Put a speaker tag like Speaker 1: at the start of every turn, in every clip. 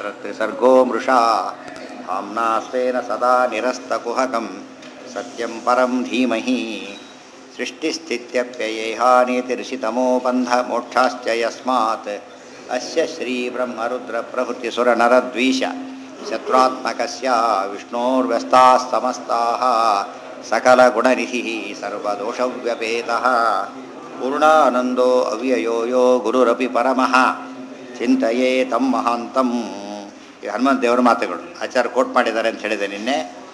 Speaker 1: यत्र मृषा धाम्ना स्वेन सदा निरस्तकुहकं सत्यं परं धीमहि सृष्टिस्थित्यप्ययेहानीतिर्षितमो बन्धमोक्षाश्च यस्मात् अस्य श्रीब्रह्मरुद्रप्रभृतिसुरनरद्वीष शत्रुत्मकस्य विष्णोर्व्यस्ताः समस्ताः सकलगुणनिधिः सर्वदोषव्यपेतः पूर्णानन्दो अव्ययो यो गुरुरपि परमः ಚಿಂತೆಯೇ ತಮ್ಮ ಮಹಾಂತಂ ಈ ಹನುಮಂತ ದೇವರ ಮಾತುಗಳು ಆಚಾರ್ಯ ಕೋಟ್ ಮಾಡಿದ್ದಾರೆ ಅಂತ ಹೇಳಿದೆ ನಿನ್ನೆ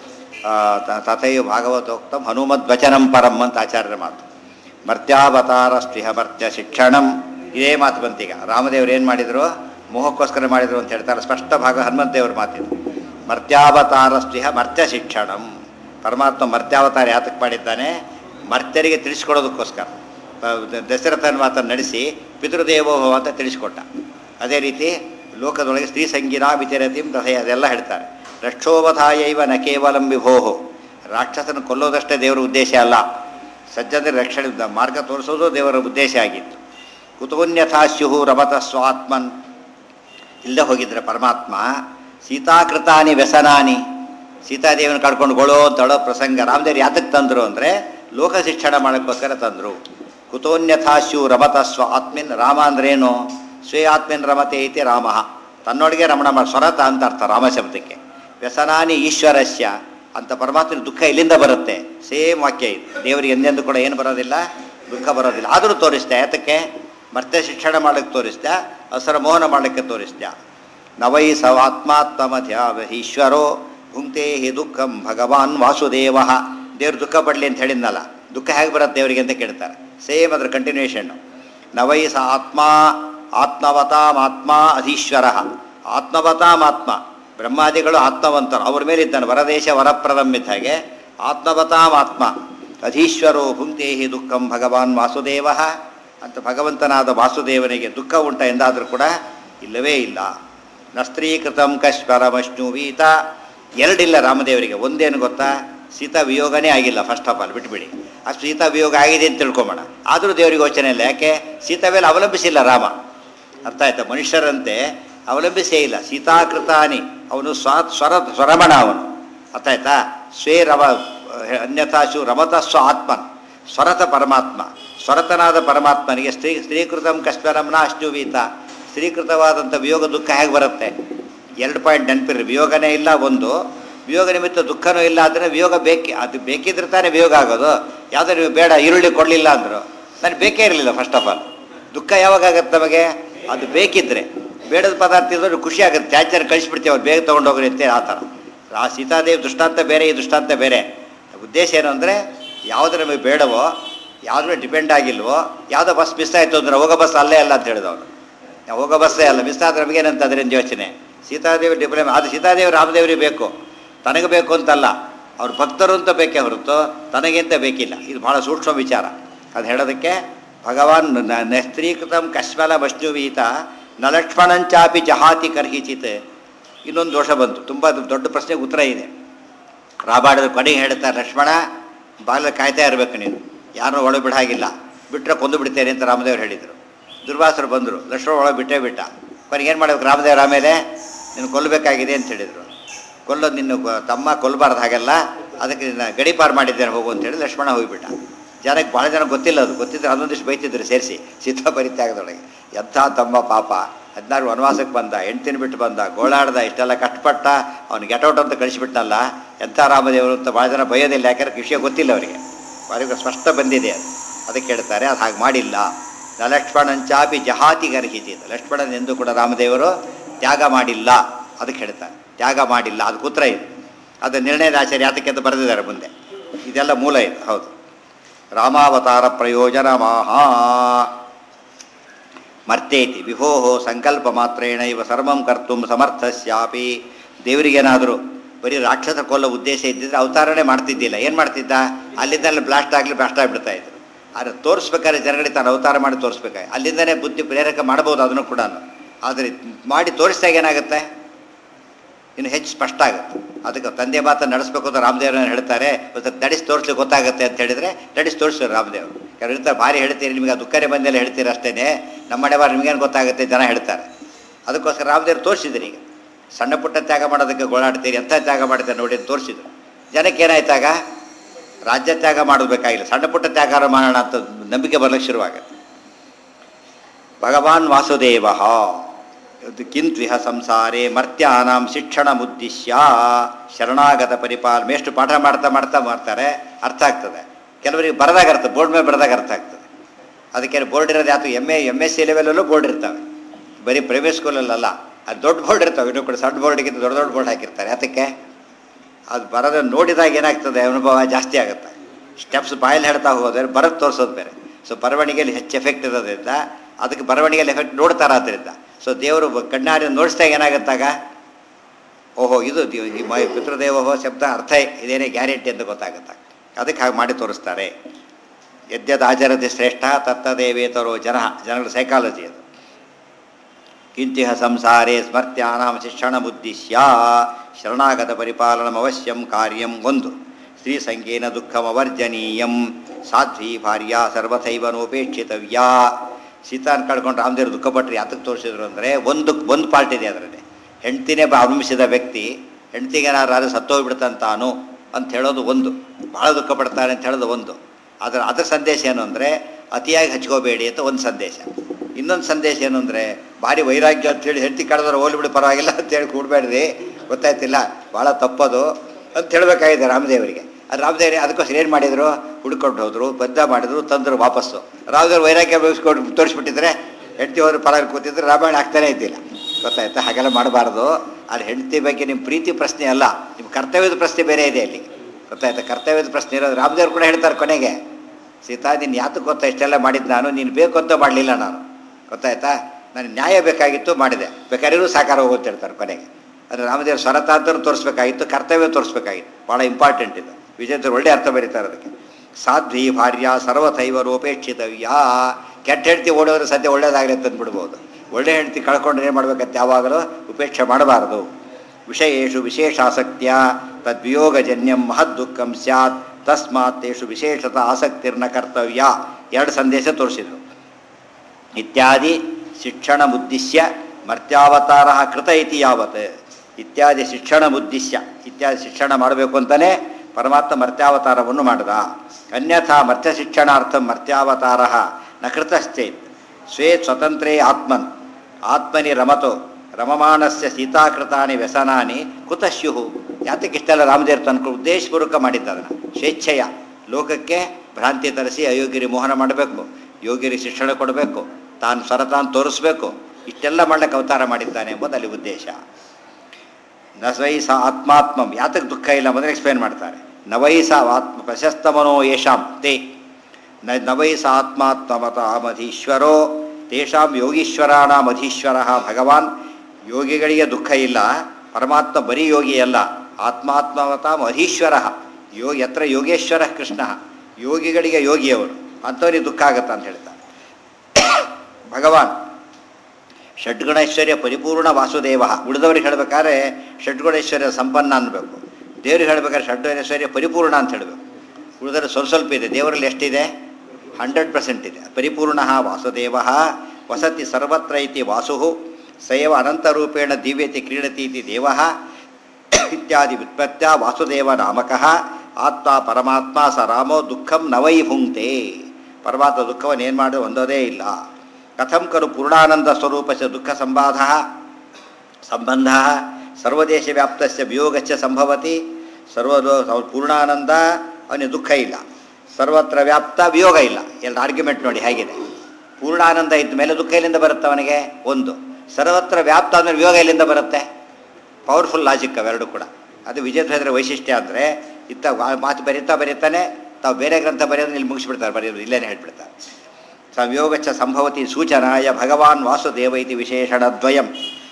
Speaker 1: ತಥೆಯು ಭಾಗವತೋಕ್ತಂ ಹನುಮದ್ವಚನಂ ಪರಂ ಅಂತ ಆಚಾರ್ಯರ ಮಾತು ಮರ್ತ್ಯಾವತಾರ ಸ್ತ್ರಿಹ ಮರ್ತ್ಯ ಶಿಕ್ಷಣಂ ಇದೇ ಮಾತು ಬಂತೀಗ ರಾಮದೇವರು ಏನು ಮಾಡಿದರು ಮೋಹಕ್ಕೋಸ್ಕರ ಮಾಡಿದರು ಅಂತ ಹೇಳ್ತಾರೆ ಸ್ಪಷ್ಟ ಭಾಗ ಹನುಮಂತ ದೇವರ ಮಾತಿದು ಮರ್ತ್ಯಾವತಾರ ಸ್ತ್ರಿಹ ಮರ್ತ್ಯ ಶಿಕ್ಷಣಂ ಪರಮಾತ್ಮ ಮರ್ತ್ಯಾವತಾರ ಯಾತಕ್ಕೆ ಮಾಡಿದ್ದಾನೆ ಮರ್ತ್ಯರಿಗೆ ತಿಳಿಸ್ಕೊಡೋದಕ್ಕೋಸ್ಕರ ದಶರಥನ ಮಾತನ್ನು ನಡೆಸಿ ಪಿತೃದೇವೋಭವ ಅಂತ ತಿಳಿಸ್ಕೊಟ್ಟ ಅದೇ ರೀತಿ ಲೋಕದೊಳಗೆ ಸ್ತ್ರೀ ಸಂಗೀನ ವಿಚರತಿಂ ತಥೆ ಅದೆಲ್ಲ ಹೇಳ್ತಾರೆ ರಕ್ಷೋವಧಾಯೈವ ನ ಕೇವಲಂ ವಿಭೋಹು ರಾಕ್ಷಸನ ಕೊಲ್ಲೋದಷ್ಟೇ ದೇವರ ಉದ್ದೇಶ ಅಲ್ಲ ಸಜ್ಜನರ ರಕ್ಷಣೆ ಮಾರ್ಗ ತೋರಿಸೋದು ದೇವರ ಉದ್ದೇಶ ಆಗಿತ್ತು ಕುತೋನ್ಯಥಾ ಸ್ಯುಹು ರಮತ ಸ್ವಾತ್ಮನ್ ಇಲ್ಲೇ ಹೋಗಿದ್ರೆ ಪರಮಾತ್ಮ ಸೀತಾಕೃತಾನಿ ವ್ಯಸನಾನಿ ಸೀತಾದೇವಿನ ಕಳ್ಕೊಂಡು ಗೊಳೋ ಅಂತಳೋ ಪ್ರಸಂಗ ರಾಮದೇವ್ರು ಯಾತಕ್ಕೆ ತಂದರು ಅಂದರೆ ಲೋಕ ಶಿಕ್ಷಣ ಮಾಡೋಕ್ಕೋಸ್ಕರ ತಂದರು ಕುತೋನ್ಯಥಾಶ್ಯು ರಮತ ಸ್ವ ಆತ್ಮಿನ್ ರಾಮ ಅಂದ್ರೇನು ಸ್ವೇ ಆತ್ಮಿನ್ ರಮತೆ ಐತಿ ರಾಮ ತನ್ನೊಳಗೆ ರಮಣ ಮಾಡಿ ಸ್ವರತ ಅಂತ ಅರ್ಥ ರಾಮ ಶಬ್ದಕ್ಕೆ ವ್ಯಸನಾನಿ ಈಶ್ವರಸ್ಯ ಅಂತ ಪರಮಾತ್ಮನ ದುಃಖ ಇಲ್ಲಿಂದ ಬರುತ್ತೆ ಸೇಮ್ ವಾಕ್ಯ ಇದು ದೇವರಿಗೆ ಎಂದೆಂದು ಕೂಡ ಏನು ಬರೋದಿಲ್ಲ ದುಃಖ ಬರೋದಿಲ್ಲ ಆದರೂ ತೋರಿಸ್ದೆ ಯಾತಕ್ಕೆ ಮತ್ತೆ ಶಿಕ್ಷಣ ಮಾಡೋಕ್ಕೆ ತೋರಿಸ್ದೆ ಅಸರ ಮೋಹನ ಮಾಡೋಕ್ಕೆ ತೋರಿಸ್ದೆ ನವೈ ಸವಾತ್ಮಾತ್ಮಧ್ಯ ಈಶ್ವರೋ ಭುಂಕ್ತೆ ಹಿ ದುಃಖಂ ಭಗವಾನ್ ವಾಸುದೇವ ದೇವ್ರು ದುಃಖ ಪಡಲಿ ಅಂತ ಹೇಳಿದ್ನಲ್ಲ ದುಃಖ ಹೇಗೆ ಬರುತ್ತೆ ದೇವರಿಗೆ ಅಂತ ಕೇಳ್ತಾರೆ ಸೇಮ್ ಅದರ ಕಂಟಿನ್ಯೂಷನ್ನು ನವೈ ಸ ಆತ್ಮ ಆತ್ಮವತಾಮಾತ್ಮ ಅಧೀಶ್ವರ ಆತ್ಮವತಾಮಾತ್ಮ ಬ್ರಹ್ಮಾದಿಗಳು ಆತ್ಮವಂತರು ಅವ್ರ ಮೇಲೆ ಇದ್ದಾನೆ ವರದೇಶ ವರಪ್ರದಂ ಇದ್ದ ಹಾಗೆ ಆತ್ಮವತಾಮಾತ್ಮ ಅಧೀಶ್ವರೋ ಭುಂಕ್ತೆ ಹಿ ದುಃಖಂ ಭಗವಾನ್ ವಾಸುದೇವ ಅಂತ ಭಗವಂತನಾದ ವಾಸುದೇವನಿಗೆ ದುಃಖ ಉಂಟ ಎಂದಾದರೂ ಕೂಡ ಇಲ್ಲವೇ ಇಲ್ಲ ನಸ್ತ್ರೀಕೃತಂ ಕಶ್ವರಮಶ್ನುವೀತ ಎರಡಿಲ್ಲ ರಾಮದೇವರಿಗೆ ಒಂದೇನು ಗೊತ್ತಾ ಸೀತಾ ವಿಯೋಗನೇ ಆಗಿಲ್ಲ ಫಸ್ಟ್ ಆಫ್ ಆಲ್ ಬಿಟ್ಬಿಡಿ ಆ ಸೀತಾ ವಿಯೋಗ ಆಗಿದೆ ಅಂತ ತಿಳ್ಕೊಂಬೋಣ ಆದರೂ ದೇವರಿಗೆ ಯೋಚನೆ ಇಲ್ಲ ಯಾಕೆ ಸೀತಾ ಮೇಲೆ ಅವಲಂಬಿಸಿಲ್ಲ ರಾಮ ಅರ್ಥ ಆಯ್ತಾ ಮನುಷ್ಯರಂತೆ ಅವಲಂಬಿಸೇ ಇಲ್ಲ ಸೀತಾಕೃತಾನಿ ಅವನು ಸ್ವ ಸ್ವರ ಸ್ವರಮಣ ಅವನು ಅರ್ಥ ಆಯ್ತಾ ಸ್ವೇ ರವ ಅನ್ಯಥಾಶು ರಮತ ಸ್ವ ಆತ್ಮನ್ ಸ್ವರತ ಪರಮಾತ್ಮ ಸ್ವರತನಾದ ಪರಮಾತ್ಮನಿಗೆ ಸ್ತ್ರೀ ಸ್ತ್ರೀಕೃತಂ ಕಶ್ವರಮ್ನ ಅಶ್ನುವೀತ ಸ್ತ್ರೀಕೃತವಾದಂಥ ವಿಯೋಗ ದುಃಖ ಹೇಗೆ ಬರುತ್ತೆ ಎರಡು ಪಾಯಿಂಟ್ ನೆನಪಿರ್ರಿ ವಿಯೋಗನೇ ಇಲ್ಲ ಒಂದು ವಿಯೋಗ ನಿಮಿತ್ತ ದುಃಖನೂ ಇಲ್ಲ ಅಂದರೆ ವಿಯೋಗ ಬೇಕಿ ಅದು ಬೇಕಿದ್ರೆ ತಾನೇ ವಿಯೋಗ ಆಗೋದು ಯಾವುದೋ ನೀವು ಬೇಡ ಈರುಳ್ಳಿ ಕೊಡಲಿಲ್ಲ ಅಂದರು ನನಗೆ ಬೇಕೇ ಇರಲಿಲ್ಲ ಫಸ್ಟ್ ಆಫ್ ಆಲ್ ದುಃಖ ಯಾವಾಗ ಆಗುತ್ತೆ ನಮಗೆ ಅದು ಬೇಕಿದ್ರೆ ಬೇಡದ ಪದಾರ್ಥ ಇದ್ರೆ ಖುಷಿ ಆಗುತ್ತೆ ತ್ಯಾಜ್ಯನ ಕಳಿಸ್ಬಿಡ್ತೀವಿ ಅವ್ರು ಬೇಗ ತೊಗೊಂಡೋಗ್ರಿ ಅಂತ ಆ ಥರ ಆ ಸೀತಾದೇವಿ ದೃಷ್ಟಾಂತ ಬೇರೆ ಈ ದೃಷ್ಟಾಂತ ಬೇರೆ ಉದ್ದೇಶ ಏನು ಅಂದರೆ ಯಾವುದು ನಮಗೆ ಬೇಡವೋ ಯಾವುದ್ರ ಡಿಪೆಂಡ್ ಆಗಿಲ್ವೋ ಯಾವುದೋ ಬಸ್ ಮಿಸ್ ಆಯಿತು ಅಂದ್ರೆ ಹೋಗೋ ಬಸ್ ಅಲ್ಲೇ ಅಲ್ಲ ಅಂತ ಹೇಳಿದವನು ಹೋಗೋ ಬಸ್ಸೇ ಅಲ್ಲ ಮಿಸ್ ಆದ್ರೆ ನಮಗೇನಂತ ಅದರಿಂದ ಯೋಚನೆ ಸೀತಾದೇವಿ ಡಿಪ್ಲೊಮೆ ಅದು ಸೀತಾದೇವಿ ರಾಮದೇವರಿಗೆ ಬೇಕು ತನಗೆ ಬೇಕು ಅಂತಲ್ಲ ಅವ್ರ ಭಕ್ತರು ಅಂತ ಬೇಕೇ ಹೊರತು ತನಗಿಂತ ಬೇಕಿಲ್ಲ ಇದು ಭಾಳ ಸೂಕ್ಷ್ಮ ವಿಚಾರ ಅದು ಹೇಳೋದಕ್ಕೆ ಭಗವಾನ್ ನಸ್ತ್ರೀಕೃತಂ ಕಶ್ಮಲ ವಷ್ಣುವೀತ ನ ಲಕ್ಷ್ಮಣಂಚಾಪಿ ಜಹಾತಿ ಕರ್ಹಿಚಿತ್ ಇನ್ನೊಂದು ದೋಷ ಬಂತು ತುಂಬ ದೊಡ್ಡ ಪ್ರಶ್ನೆಗೆ ಉತ್ತರ ಇದೆ ರಾಬಾಡದ ಕೊನೆಗೆ ಹೇಳ್ತಾರೆ ಲಕ್ಷ್ಮಣ ಬಾಗಿಲ ಕಾಯ್ತಾ ಇರಬೇಕು ನೀನು ಯಾರನ್ನೂ ಒಳಗೆ ಬಿಡಾಗಿಲ್ಲ ಬಿಟ್ಟರೆ ಕೊಂದು ಬಿಡ್ತೇನೆ ಅಂತ ರಾಮದೇವ್ರು ಹೇಳಿದರು ದುರ್ವಾಸರು ಬಂದರು ಲಕ್ಷ್ಮಣ ಒಳಗೆ ಬಿಟ್ಟೇ ಬಿಟ್ಟ ಕೊನೆಗೆ ಏನು ಮಾಡ್ಬೇಕು ರಾಮದೇವ್ರ ಆಮೇಲೆ ನೀನು ಕೊಲ್ಲಬೇಕಾಗಿದೆ ಅಂತ ಹೇಳಿದರು ಕೊಲ್ಲೋದು ನಿನ್ನ ತಮ್ಮ ಕೊಲ್ಲಬಾರ್ದು ಹಾಗೆಲ್ಲ ಅದಕ್ಕೆ ನಿನ್ನ ಗಡಿಪಾರು ಮಾಡಿದ್ದೇನೆ ಹೋಗು ಅಂತ ಹೇಳಿ ಲಕ್ಷ್ಮಣ ಹೋಗಿಬಿಟ್ಟ ಜನಕ್ಕೆ ಭಾಳ ಜನ ಗೊತ್ತಿಲ್ಲ ಅದು ಗೊತ್ತಿದ್ರೆ ಅದೊಂದಿಷ್ಟು ಬೈತಿದ್ರು ಸೇರಿಸಿ ಸೀತಾ ಪರಿತ್ಯಾಗದೊಳಗೆ ಎಂಥ ತಮ್ಮ ಪಾಪ ಹದಿನಾರು ವನವಾಸಕ್ಕೆ ಬಂದ ಹೆಂಡ್ತಿನ ಬಿಟ್ಟು ಬಂದ ಗೋಳಾಡ್ದ ಇಷ್ಟೆಲ್ಲ ಕಷ್ಟಪಟ್ಟ ಅವ್ನು ಗೆಟೌಟ್ ಅಂತ ಕಳಿಸಿಬಿಟ್ಟಲ್ಲ ಎಂಥ ರಾಮದೇವರು ಅಂತ ಭಾಳ ಜನ ಬೈಯೋದಿಲ್ಲ ಯಾಕಂದ್ರೆ ವಿಷಯ ಗೊತ್ತಿಲ್ಲ ಅವರಿಗೆ ಅವರಿಗೆ ಸ್ಪಷ್ಟ ಬಂದಿದೆ ಅದು ಅದಕ್ಕೆ ಹೇಳ್ತಾರೆ ಅದು ಹಾಗೆ ಮಾಡಿಲ್ಲ ನ ಲಕ್ಷ್ಮಣಂಚಾಪಿ ಜಹಾತಿ ಗರ್ಹಿತಿ ಲಕ್ಷ್ಮಣನೆಂದು ಕೂಡ ರಾಮದೇವರು ತ್ಯಾಗ ಮಾಡಿಲ್ಲ ಅದಕ್ಕೆ ಹೇಳ್ತಾರೆ ತ್ಯಾಗ ಮಾಡಿಲ್ಲ ಅದಕ್ಕೆ ಉತ್ತರ ಇದೆ ಅದು ನಿರ್ಣಯದ ಆಚಾರ್ಯ ಯಾತಕ್ಕೆ ಅಂತ ಬರೆದಿದ್ದಾರೆ ಮುಂದೆ ಇದೆಲ್ಲ ಮೂಲ ಇದೆ ಹೌದು ರಾಮಾವತಾರ ಪ್ರಯೋಜನ ಮಹಾ ಮರ್ತೇತಿ ವಿಭೋ ಸಂಕಲ್ಪ ಮಾತ್ರೇಣ ಇವ ಸರ್ವಂ ಕರ್ತು ಸಮರ್ಥಸ್ಯಾಪಿ ದೇವರಿಗೇನಾದರೂ ಬರೀ ರಾಕ್ಷಸ ಕೊಲ್ಲ ಉದ್ದೇಶ ಇದ್ದಿದ್ರೆ ಅವತಾರಣೆ ಮಾಡ್ತಿದ್ದಿಲ್ಲ ಏನು ಮಾಡ್ತಿದ್ದ ಅಲ್ಲಿಂದ ಅಲ್ಲಿ ಬ್ಲಾಸ್ಟ್ ಆಗಲಿ ಬ್ಲಾಸ್ಟ್ ಆಗಿಬಿಡ್ತಾ ಇದ್ರು ಆದರೆ ತೋರಿಸ್ಬೇಕಾದ್ರೆ ಜನಗಳಿಗೆ ತಾನು ಅವತಾರ ಮಾಡಿ ತೋರಿಸ್ಬೇಕಾಗಿ ಅಲ್ಲಿಂದನೇ ಬುದ್ಧಿ ಪ್ರೇರಕ ಮಾಡ್ಬೋದು ಅದನ್ನು ಕೂಡ ಆದರೆ ಮಾಡಿ ತೋರಿಸಿದಾಗ ಏನಾಗುತ್ತೆ ಇನ್ನು ಹೆಚ್ಚು ಸ್ಪಷ್ಟ ಆಗುತ್ತೆ ಅದಕ್ಕೆ ತಂದೆ ಮಾತನ್ನು ನಡೆಸ್ಬೇಕು ಅಂತ ರಾಮದೇವ್ರನ್ನ ಹೇಳ್ತಾರೆ ಮತ್ತು ನಡೆಸಿ ತೋರಿಸ್ಲಿಕ್ಕೆ ಗೊತ್ತಾಗುತ್ತೆ ಅಂತ ಹೇಳಿದರೆ ನಡೆಸಿ ತೋರಿಸ್ತಾರೆ ರಾಮದೇವರು ಕೆಲವರು ಇರ್ತಾರೆ ಭಾರಿ ಹೇಳ್ತೀರಿ ನಿಮಗೆ ಆ ದುಃಖನೇ ಬಂದೆಲ್ಲ ಹೇಳ್ತೀರಿ ಅಷ್ಟೇ ನಮ್ಮ ಮನೆ ಬಾರಿ ನಿಮಗೇನು ಗೊತ್ತಾಗುತ್ತೆ ಜನ ಹೇಳ್ತಾರೆ ಅದಕ್ಕೋಸ್ಕರ ರಾಮದೇವ್ರು ತೋರಿಸಿದ್ರಿ ಈಗ ಸಣ್ಣ ಪುಟ್ಟ ತ್ಯಾಗ ಮಾಡೋದಕ್ಕೆ ಗೋಳಾಡ್ತೀರಿ ಎಂಥ ತ್ಯಾಗ ಮಾಡ್ತಾರೆ ನೋಡಿ ಅಂತ ತೋರಿಸಿದ್ರು ಜನಕ್ಕೆ ಏನಾಯ್ತಾಗ ರಾಜ್ಯ ತ್ಯಾಗ ಮಾಡಬೇಕಾಗಿಲ್ಲ ಸಣ್ಣ ಪುಟ್ಟ ತ್ಯಾಗ ಮಾಡೋಣ ಅಂತ ನಂಬಿಕೆ ಬರ್ಲಿಕ್ಕೆ ಶುರುವಾಗುತ್ತೆ ಭಗವಾನ್ ವಾಸುದೇವ ಕಿಂತ್ವಿಹ ಸಂಸಾರೇ ಮರ್ತ್ಯಾನಾಂ ಶಿಕ್ಷಣ ಮುದ್ದಿಶ್ಯ ಶರಣಾಗತ ಪರಿಪಾಲ ಮೇಷ್ಟು ಪಾಠ ಮಾಡ್ತಾ ಮಾಡ್ತಾ ಮಾಡ್ತಾರೆ ಅರ್ಥ ಆಗ್ತದೆ ಕೆಲವರಿಗೆ ಬರದಾಗ ಅರ್ಥ ಬೋರ್ಡ್ ಮೇಲೆ ಬರೆದಾಗ ಅರ್ಥ ಆಗ್ತದೆ ಅದಕ್ಕೆ ಬೋರ್ಡ್ ಇರೋದು ಯಾತು M A M S C ಲೆವೆಲಲ್ಲೂ ಬೋರ್ಡ್ ಇರ್ತವೆ ಬರೀ ಪ್ರೈವೇಟ್ ಸ್ಕೂಲಲ್ಲ ಅದು ದೊಡ್ಡ ಬೋರ್ಡ್ ಇರ್ತವೆ ಇನ್ನೂ ಕೂಡ ಸಣ್ಣ ಬೋರ್ಡ್ಗಿಂತ ದೊಡ್ಡ ದೊಡ್ಡ ಬೋರ್ಡ್ ಹಾಕಿರ್ತಾರೆ ಅದಕ್ಕೆ ಅದು ಬರೋದು ನೋಡಿದಾಗ ಏನಾಗ್ತದೆ ಅನುಭವ ಜಾಸ್ತಿ ಆಗುತ್ತೆ ಸ್ಟೆಪ್ಸ್ ಬಾಯಲ್ಲಿ ಹೇಳ್ತಾ ಹೋದರೆ ಬರೋದು ತೋರಿಸೋದು ಬೇರೆ ಸೊ ಬರವಣಿಗೆಯಲ್ಲಿ ಹೆಚ್ಚು ಎಫೆಕ್ಟ್ ಇರೋದ್ರಿಂದ ಅದಕ್ಕೆ ಬರವಣಿಗೆಯಲ್ಲಿ ಎಫೆಕ್ಟ್ ನೋಡ್ತಾರೆ ಆದ್ದರಿಂದ ಸೊ ದೇವರು ಕಣ್ಣಾಡಿ ನೋಡಿಸಿದಾಗ ಏನಾಗುತ್ತಾಗ ಓಹೋ ಇದು ದಿ- ಈ ಮ- ಪಿತೃದೇವೋ ಶಬ್ದ ಅರ್ಥ ಇದೇನೇ ಗ್ಯಾರಂಟಿ ಅಂತ ಗೊತ್ತಾಗುತ್ತೆ ಅದಕ್ಕೆ ಹಾಗೆ ಮಾಡಿ ತೋರಿಸ್ತಾರೆ ಯದ್ಯದ್ ಆಚರತೆ ಶ್ರೇಷ್ಠ ತತ್ತದೇವೇತರೋ ಜನ ಜನಗಳ ಸೈಕಾಲಜಿ ಅದು ಕಿಂಚಿಹ ಸಂಸಾರೇ ಸ್ಮರ್ತ್ಯಾನಾಂ ಶಿಕ್ಷಣ ಬುದ್ಧಿಶ್ಯ ಶರಣಾಗತ ಪರಿಪಾಲನಂ ಅವಶ್ಯಂ ಕಾರ್ಯಂ ಒಂದು ಸ್ತ್ರೀ ಸಂಖ್ಯೇನ ದುಃಖಮವರ್ಜನೀಯಂ ಸಾಧ್ವಿ ಭಾರ್ಯ ಸರ್ವಥೈವ ನೋಪೇಕ್ಷಿತವ್ಯ ಸೀತಾನ್ ಕಳ್ಕೊಂಡು ರಾಮದೇವ್ರು ದುಃಖಪಟ್ಟರೆ ಯಾತಕ್ಕೆ ತೋರಿಸಿದ್ರು ಅಂದರೆ ಒಂದು ಒಂದು ಪಾರ್ಟ್ ಇದೆ ಅದರಲ್ಲಿ ಹೆಂಡ್ತಿನೇ ಬ ಅವಲಂಬಿಸಿದ ವ್ಯಕ್ತಿ ಹೆಂಡ್ತಿಗೆ ಏನಾದ್ರು ಸತ್ತೋಗ್ಬಿಡ್ತಾನೆ ಅಂತ ಹೇಳೋದು ಒಂದು ಭಾಳ ದುಃಖ ಪಡ್ತಾನೆ ಅಂತ ಹೇಳೋದು ಒಂದು ಅದರ ಅದರ ಸಂದೇಶ ಏನು ಅಂದರೆ ಅತಿಯಾಗಿ ಹಚ್ಕೋಬೇಡಿ ಅಂತ ಒಂದು ಸಂದೇಶ ಇನ್ನೊಂದು ಸಂದೇಶ ಏನು ಅಂದರೆ ಭಾರಿ ವೈರಾಗ್ಯ ಅಂತೇಳಿ ಹೆಂಡತಿ ಕಳೆದ್ರೆ ಹೋಲಿ ಬಿಡಿ ಪರವಾಗಿಲ್ಲ ಅಂತೇಳಿ ಕೂಡಬೇಡ್ರಿ ಗೊತ್ತಾಯ್ತಿಲ್ಲ ಭಾಳ ತಪ್ಪದು ಅಂತ ಹೇಳಬೇಕಾಗಿದೆ ರಾಮದೇವರಿಗೆ ಅದು ರಾಮದೇವರಿಗೆ ಅದಕ್ಕೋಸ್ಕರ ಏನು ಮಾಡಿದರು ಹುಡ್ಕೊಂಡು ಹೋದರು ಬದ್ಧ ಮಾಡಿದ್ರು ತಂದರು ವಾಪಸ್ಸು ರಾಮದೇವ್ರು ವೈರಾಗ್ಯ ಬೆಳೆಸ್ಕೊಂಡು ತೋರಿಸ್ಬಿಟ್ಟಿದ್ರೆ ಹೆಂಡತಿ ಹೋದ್ರೆ ಪರವಾಗಿ ಕೂತಿದ್ರೆ ರಾಮಾಯಣ ಆಗ್ತಾನೇ ಇದ್ದಿಲ್ಲ ಗೊತ್ತಾಯ್ತಾ ಹಾಗೆಲ್ಲ ಮಾಡಬಾರ್ದು ಅಲ್ಲಿ ಹೆಂಡತಿ ಬಗ್ಗೆ ನಿಮ್ಮ ಪ್ರೀತಿ ಪ್ರಶ್ನೆ ಅಲ್ಲ ನಿಮ್ಮ ಕರ್ತವ್ಯದ ಪ್ರಶ್ನೆ ಬೇರೆ ಇದೆ ಅಲ್ಲಿ ಗೊತ್ತಾಯ್ತಾ ಕರ್ತವ್ಯದ ಪ್ರಶ್ನೆ ಇರೋದು ರಾಮದೇವ್ರು ಕೂಡ ಹೇಳ್ತಾರೆ ಕೊನೆಗೆ ಸೀತಾ ನೀನು ಯಾತಕ್ಕೆ ಗೊತ್ತಾ ಇಷ್ಟೆಲ್ಲ ಮಾಡಿದ್ದು ನಾನು ನೀನು ಬೇಕು ಅಂತ ಮಾಡಲಿಲ್ಲ ನಾನು ಗೊತ್ತಾಯ್ತಾ ನನಗೆ ನ್ಯಾಯ ಬೇಕಾಗಿತ್ತು ಮಾಡಿದೆ ಬೇಕಾದ್ರೂ ಸಾಕಾರ ಹೋಗುತ್ತೆ ಹೇಳ್ತಾರೆ ಕೊನೆಗೆ ಅಂದರೆ ರಾಮದೇವ್ರ ಸ್ವರತಾಂತರ ತೋರಿಸ್ಬೇಕಾಗಿತ್ತು ಕರ್ತವ್ಯ ತೋರಿಸ್ಬೇಕಾಗಿತ್ತು ಭಾಳ ಇಂಪಾರ್ಟೆಂಟ್ ಇದು ವಿಜೇಂದ್ರ ಒಳ್ಳೆ ಅರ್ಥ ಬರೀತಾರೆ ಅದಕ್ಕೆ ಸಾಧ್ವಿ ಭಾರ್ಯ ಸರ್ವಥೈವ ರೂಪೇಕ್ಷಿತವ್ಯ ಕೆಟ್ಟ ಹೆಂಡತಿ ಓಡೋದ್ರೆ ಸದ್ಯ ಒಳ್ಳೇದಾಗಲಿ ಅಂತ ಅಂದ್ಬಿಡ್ಬೋದು ಒಳ್ಳೆ ಹೆಂಡತಿ ಕಳ್ಕೊಂಡ್ರೆ ಏನು ಮಾಡ್ಬೇಕಂತ ಯಾವಾಗಲೂ ಉಪೇಕ್ಷೆ ಮಾಡಬಾರದು ವಿಷಯೇಷು ವಿಶೇಷಾಸಕ್ತಿಯ ತದ್ವಿಯೋಗಜನ್ಯಂ ಮಹದ್ ದುಃಖಂ ಸ್ಯಾತ್ ತಸ್ಮಾತ್ ತೇಷು ವಿಶೇಷತ ಆಸಕ್ತಿರ್ನ ಕರ್ತವ್ಯ ಎರಡು ಸಂದೇಶ ತೋರಿಸಿದರು ಇತ್ಯಾದಿ ಶಿಕ್ಷಣ ಮುದ್ದಿಶ್ಯ ಮರ್ತ್ಯಾವತಾರ ಕೃತ ಇತಿ ಯಾವತ್ ಇತ್ಯಾದಿ ಶಿಕ್ಷಣ ಮುದ್ದಿಶ್ಯ ಇತ್ಯಾದಿ ಶಿಕ್ಷಣ ಮಾಡಬೇಕು ಅಂತಲೇ ಪರಮಾತ್ಮ ಮರ್ತ್ಯಾವತಾರವನ್ನು ಮಾಡಿದ ಅನ್ಯಥಾ ಮರ್ತ್ಯ ಶಿಕ್ಷಣಾರ್ಥ ಮರ್ತ್ಯಾವತಾರ ನ ಕೃತಶ್ಚೇತ್ ಸ್ವೇ ಸ್ವತಂತ್ರೇ ಆತ್ಮನ್ ಆತ್ಮನಿ ರಮತೋ ರಮಮಾಣಸ್ಯ ಸೀತಾಕೃತಾನಿ ವ್ಯಸನಾನಿ ಕುತಸ್ಯು ಯಾತಕ್ಕೆ ಇಷ್ಟೆಲ್ಲ ರಾಮದೇವ್ರ ತನಕ ಉದ್ದೇಶಪೂರ್ವಕ ಮಾಡಿದ್ದ ಅದನ್ನು ಸ್ವೇಚ್ಛೆಯ ಲೋಕಕ್ಕೆ ಭ್ರಾಂತಿ ತರಿಸಿ ಅಯೋಗ್ಯರಿ ಮೋಹನ ಮಾಡಬೇಕು ಯೋಗ್ಯರಿ ಶಿಕ್ಷಣ ಕೊಡಬೇಕು ತಾನು ಸ್ವರತಾನು ತೋರಿಸ್ಬೇಕು ಇಷ್ಟೆಲ್ಲ ಮಾಡ್ಲಿಕ್ಕೆ ಅವತಾರ ಮಾಡಿದ್ದಾನೆ ಎಂಬುದು ಅಲ್ಲಿ ಉದ್ದೇಶ ನವೈ ಸ ಆತ್ಮಾತ್ಮಂ ಯಾತಕ್ಕೆ ದುಃಖ ಇಲ್ಲ ಮೊದಲು ಎಕ್ಸ್ಪ್ಲೇನ್ ಮಾಡ್ತಾರೆ ನವೈ ಸ ಆತ್ಮ ಪ್ರಶಸ್ತ ಮನೋ ಯೇಷಾಂ ತೇ ನ ನವೈ ಸ ಆತ್ಮಾತ್ಮಮತಾಮಧೀಶ್ವರೋ ತೇಷಾಂ ಯೋಗೀಶ್ವರಾಣಾಂ ಅಧೀಶ್ವರ ಭಗವಾನ್ ಯೋಗಿಗಳಿಗೆ ದುಃಖ ಇಲ್ಲ ಪರಮಾತ್ಮ ಬರೀ ಯೋಗಿ ಅಲ್ಲ ಆತ್ಮಾತ್ಮವತಾಂ ಅಧೀಶ್ವರ ಯೋಗಿ ಯತ್ರ ಯೋಗೇಶ್ವರ ಕೃಷ್ಣ ಯೋಗಿಗಳಿಗೆ ಯೋಗಿಯವರು ಅಂಥವನಿಗೆ ದುಃಖ ಆಗತ್ತಾ ಅಂತ ಹೇಳ್ತಾರೆ ಭಗವಾನ್ ಷಡ್ಗುಣೈಶ್ವರ್ಯ ಪರಿಪೂರ್ಣ ವಾಸುದೇವ ಉಳಿದವ್ರಿಗೆ ಹೇಳ್ಬೇಕಾದ್ರೆ ಷಡ್ಗುಣೈಶ್ವರ್ಯ ಸಂಪನ್ನ ಅನ್ಬೇಕು ದೇವ್ರಿಗೆ ಹೇಳ್ಬೇಕಾದ್ರೆ ಷಡ್ಗುಣೈಶ್ವರ್ಯ ಪರಿಪೂರ್ಣ ಅಂತ ಹೇಳಬೇಕು ಉಳಿದ್ರೆ ಸ್ವಲ್ಪ ಸ್ವಲ್ಪ ಇದೆ ದೇವರಲ್ಲಿ ಎಷ್ಟಿದೆ ಹಂಡ್ರೆಡ್ ಪರ್ಸೆಂಟ್ ಇದೆ ಪರಿಪೂರ್ಣ ವಾಸುದೇವ ವಸತಿ ಸರ್ವತ್ರ ಇತಿ ವಾಸು ಸಯವ ಅನಂತರೂಪೇಣ ದಿವ್ಯತಿ ಕ್ರೀಡತಿ ಇತಿ ದೇವ ಇತ್ಯಾದಿ ವ್ಯುತ್ಪತ್ಯ ವಾಸುದೇವ ನಾಮಕಃ ಆತ್ಮ ಪರಮಾತ್ಮ ಸ ರಾಮೋ ದುಃಖಂ ನವೈ ಭುಂಕ್ತೆ ಪರಮಾತ್ಮ ದುಃಖವನ್ನು ಏನು ಮಾಡಿ ಹೊಂದೋದೇ ಇಲ್ಲ ಕಥಂ ಖಲು ಪೂರ್ಣಾನಂದ ಸ್ವರೂಪಸ್ಯ ದುಃಖ ಸಂಬಾಧ ಸಂಬಂಧ ಸರ್ವದೇಶ ವ್ಯಾಪ್ತಸ್ಯ ವಿಯೋಗಚ್ಚ ಸಂಭವತಿ ಸರ್ವದೋ ಅವ್ನು ಪೂರ್ಣಾನಂದ ಅವನಿಗೆ ದುಃಖ ಇಲ್ಲ ಸರ್ವತ್ರ ವ್ಯಾಪ್ತ ವಿಯೋಗ ಇಲ್ಲ ಎರಡು ಆರ್ಗ್ಯುಮೆಂಟ್ ನೋಡಿ ಹೇಗಿದೆ ಪೂರ್ಣಾನಂದ ಇದ್ದ ಮೇಲೆ ದುಃಖ ಎಲ್ಲಿಂದ ಬರುತ್ತೆ ಅವನಿಗೆ ಒಂದು ಸರ್ವತ್ರ ವ್ಯಾಪ್ತ ಆದಮೇಲೆ ವಿಯೋಗ ಎಲ್ಲಿಂದ ಬರುತ್ತೆ ಪವರ್ಫುಲ್ ಲಾಜಿಕ್ ಅವೆರಡು ಕೂಡ ಅದು ವಿಜಯಧ್ವಜರ ವೈಶಿಷ್ಟ್ಯ ಅಂದರೆ ಇತ್ತ ವಾ- ಮಾತು ಬರೀತಾ ಬರೀತಾನೆ ತಾವು ಬೇರೆ ಗ್ರಂಥ ಬರೆಯೋದು ಇಲ್ಲಿ ಮುಗಿಸ್ಬಿಡ್ತಾರೆ ಬರೆಯೋದು ಇಲ್ಲೇನೆ ಹೇಳ್ಬಿಡ್ತಾರೆ ಸಂಯೋಗಚ್ಚ ಸಂಭವತಿ ಸೂಚನಾಯ ಭಗವಾನ್ ವಾಸುದೇವ ಇತಿ ವಿಶೇಷಣದ್ವಯಂ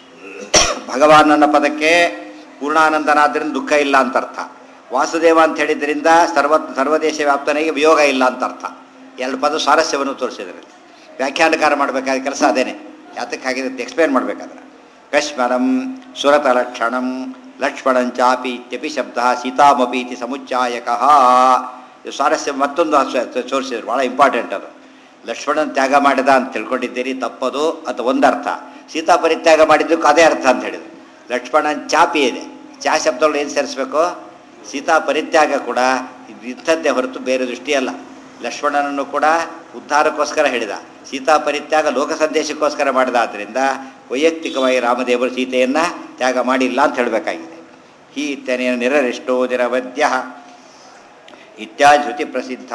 Speaker 1: ಭಗವಾನ್ ಅನ್ನೋ ಪದಕ್ಕೆ ಪೂರ್ಣಾನಂದನಾದ್ರಿಂದ ದುಃಖ ಇಲ್ಲ ಅಂತ ಅರ್ಥ ವಾಸುದೇವ ಅಂತ ಹೇಳಿದ್ರಿಂದ ಸರ್ವ ಸರ್ವದೇಶ ವ್ಯಾಪ್ತನಿಗೆ ವಿಯೋಗ ಇಲ್ಲ ಅಂತ ಅರ್ಥ ಎರಡು ಪದ ಸ್ವಾರಸ್ಯವನ್ನು ತೋರಿಸಿದ್ರಲ್ಲಿ ವ್ಯಾಖ್ಯಾನಕಾರ ಮಾಡಬೇಕಾದ ಕೆಲಸ ಅದೇನೆ ಯಾತಕ್ಕಾಗಿದೆ ಅಂತ ಎಕ್ಸ್ಪ್ಲೇನ್ ಮಾಡಬೇಕಾದ್ರೆ ಕಶ್ಮರಂ ಸುರತಲಕ್ಷಣಂ ಲಕ್ಷ್ಮಣಂಚಾಪಿ ಇತ್ಯಪಿ ಶಬ್ದ ಸೀತಾಮಪಿ ಇತಿ ಸಮುಚ್ಚಾಯಕಃ ಇದು ಸ್ವಾರಸ್ಯ ಮತ್ತೊಂದು ಅರ್ಥ ತೋರಿಸಿದ್ರು ಭಾಳ ಇಂಪಾರ್ಟೆಂಟ್ ಅದು ಲಕ್ಷ್ಮಣನ ತ್ಯಾಗ ಮಾಡಿದ ಅಂತ ತಿಳ್ಕೊಂಡಿದ್ದೀರಿ ತಪ್ಪದು ಅಥವಾ ಒಂದರ್ಥ ಸೀತಾ ಪರಿತ್ಯಾಗ ಮಾಡಿದ್ದಕ್ಕೂ ಅದೇ ಅರ್ಥ ಅಂತ ಹೇಳಿದ್ರು ಲಕ್ಷ್ಮಣನ್ ಚಾಪಿ ಇದೆ ಚಾ ಶಬ್ದಗಳು ಏನು ಸೇರಿಸ್ಬೇಕು ಸೀತಾ ಪರಿತ್ಯಾಗ ಕೂಡ ಇದು ಇಂಥದ್ದೇ ಹೊರತು ಬೇರೆ ದೃಷ್ಟಿ ಅಲ್ಲ ಲಕ್ಷ್ಮಣನನ್ನು ಕೂಡ ಉದ್ಧಾರಕ್ಕೋಸ್ಕರ ಹೇಳಿದ ಸೀತಾ ಪರಿತ್ಯಾಗ ಲೋಕ ಸಂದೇಶಕ್ಕೋಸ್ಕರ ಮಾಡಿದ ಆದ್ದರಿಂದ ವೈಯಕ್ತಿಕವಾಗಿ ರಾಮದೇವರು ಸೀತೆಯನ್ನು ತ್ಯಾಗ ಮಾಡಿಲ್ಲ ಅಂತ ಹೇಳಬೇಕಾಗಿದೆ ಹಿ ಇತ್ಯನೇನ ನಿರರಿಷ್ಟೋ ನಿರವದ್ಯ ಇತ್ಯಾದಿ ಶ್ರುತಿ ಪ್ರಸಿದ್ಧ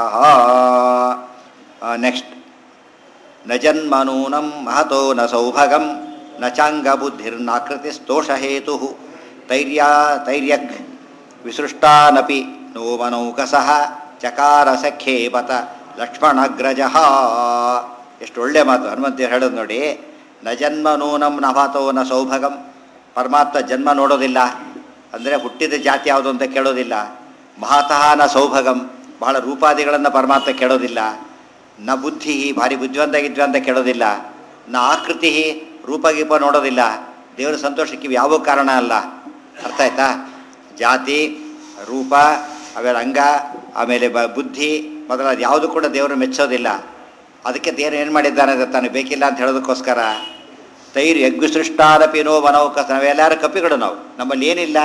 Speaker 1: ನೆಕ್ಸ್ಟ್ ನ ಜನ್ಮನೂನಂ ಮಹತೋ ನ ಸೌಭಗಂ ನ ಚಾಂಗಬುದ್ಧಿರ್ನಾಕೃತಿಸ್ತೋಷಹೇತು ತೈರ್ಯ ತೈರ್ಯಕ್ ವಿಸೃಷ್ಟಾನಪಿ ನೋಮನೌಕಸಃ ಚಕಾರ ಸಖ್ಯೇ ಬತ ಲಕ್ಷ್ಮಣಗ್ರಜ ಎಷ್ಟು ಒಳ್ಳೆ ಮಾತು ಹನುಮಂತ ಹೇಳೋದು ನೋಡಿ ನ ಜನ್ಮ ನೂನಂ ನ ಮಹತೋ ನ ಸೌಭಗಂ ಪರಮಾತ್ಮ ಜನ್ಮ ನೋಡೋದಿಲ್ಲ ಅಂದರೆ ಹುಟ್ಟಿದ ಜಾತಿ ಯಾವುದು ಅಂತ ಕೇಳೋದಿಲ್ಲ ಮಹತಃ ನ ಸೌಭಗಂ ಬಹಳ ರೂಪಾದಿಗಳನ್ನು ಪರಮಾತ್ಮ ಕೇಳೋದಿಲ್ಲ ನ ಬುದ್ಧಿ ಭಾರಿ ಬುದ್ಧಿವಂತಾಗಿದ್ವಿ ಅಂತ ಕೇಳೋದಿಲ್ಲ ನ ಆಕೃತಿ ರೂಪ ಗೀಪ ನೋಡೋದಿಲ್ಲ ದೇವರ ಸಂತೋಷಕ್ಕೆ ಇವು ಯಾವ ಕಾರಣ ಅಲ್ಲ ಅರ್ಥ ಆಯ್ತಾ ಜಾತಿ ರೂಪ ಆಮೇಲೆ ಅಂಗ ಆಮೇಲೆ ಬ ಬುದ್ಧಿ ಮೊದಲಾದ ಯಾವುದು ಕೂಡ ದೇವರು ಮೆಚ್ಚೋದಿಲ್ಲ ಅದಕ್ಕೆ ದೇವರು ಏನು ಮಾಡಿದ್ದಾನೆ ಅದು ತಾನು ಬೇಕಿಲ್ಲ ಅಂತ ಹೇಳೋದಕ್ಕೋಸ್ಕರ ತೈರು ಯಜ್ಞಸೃಷ್ಟಾರಪಿ ನೋ ಮನೋಕಸ ನಾವೆಲ್ಲರೂ ಕಪಿಗಳು ನಾವು ನಮ್ಮಲ್ಲಿ ಏನಿಲ್ಲ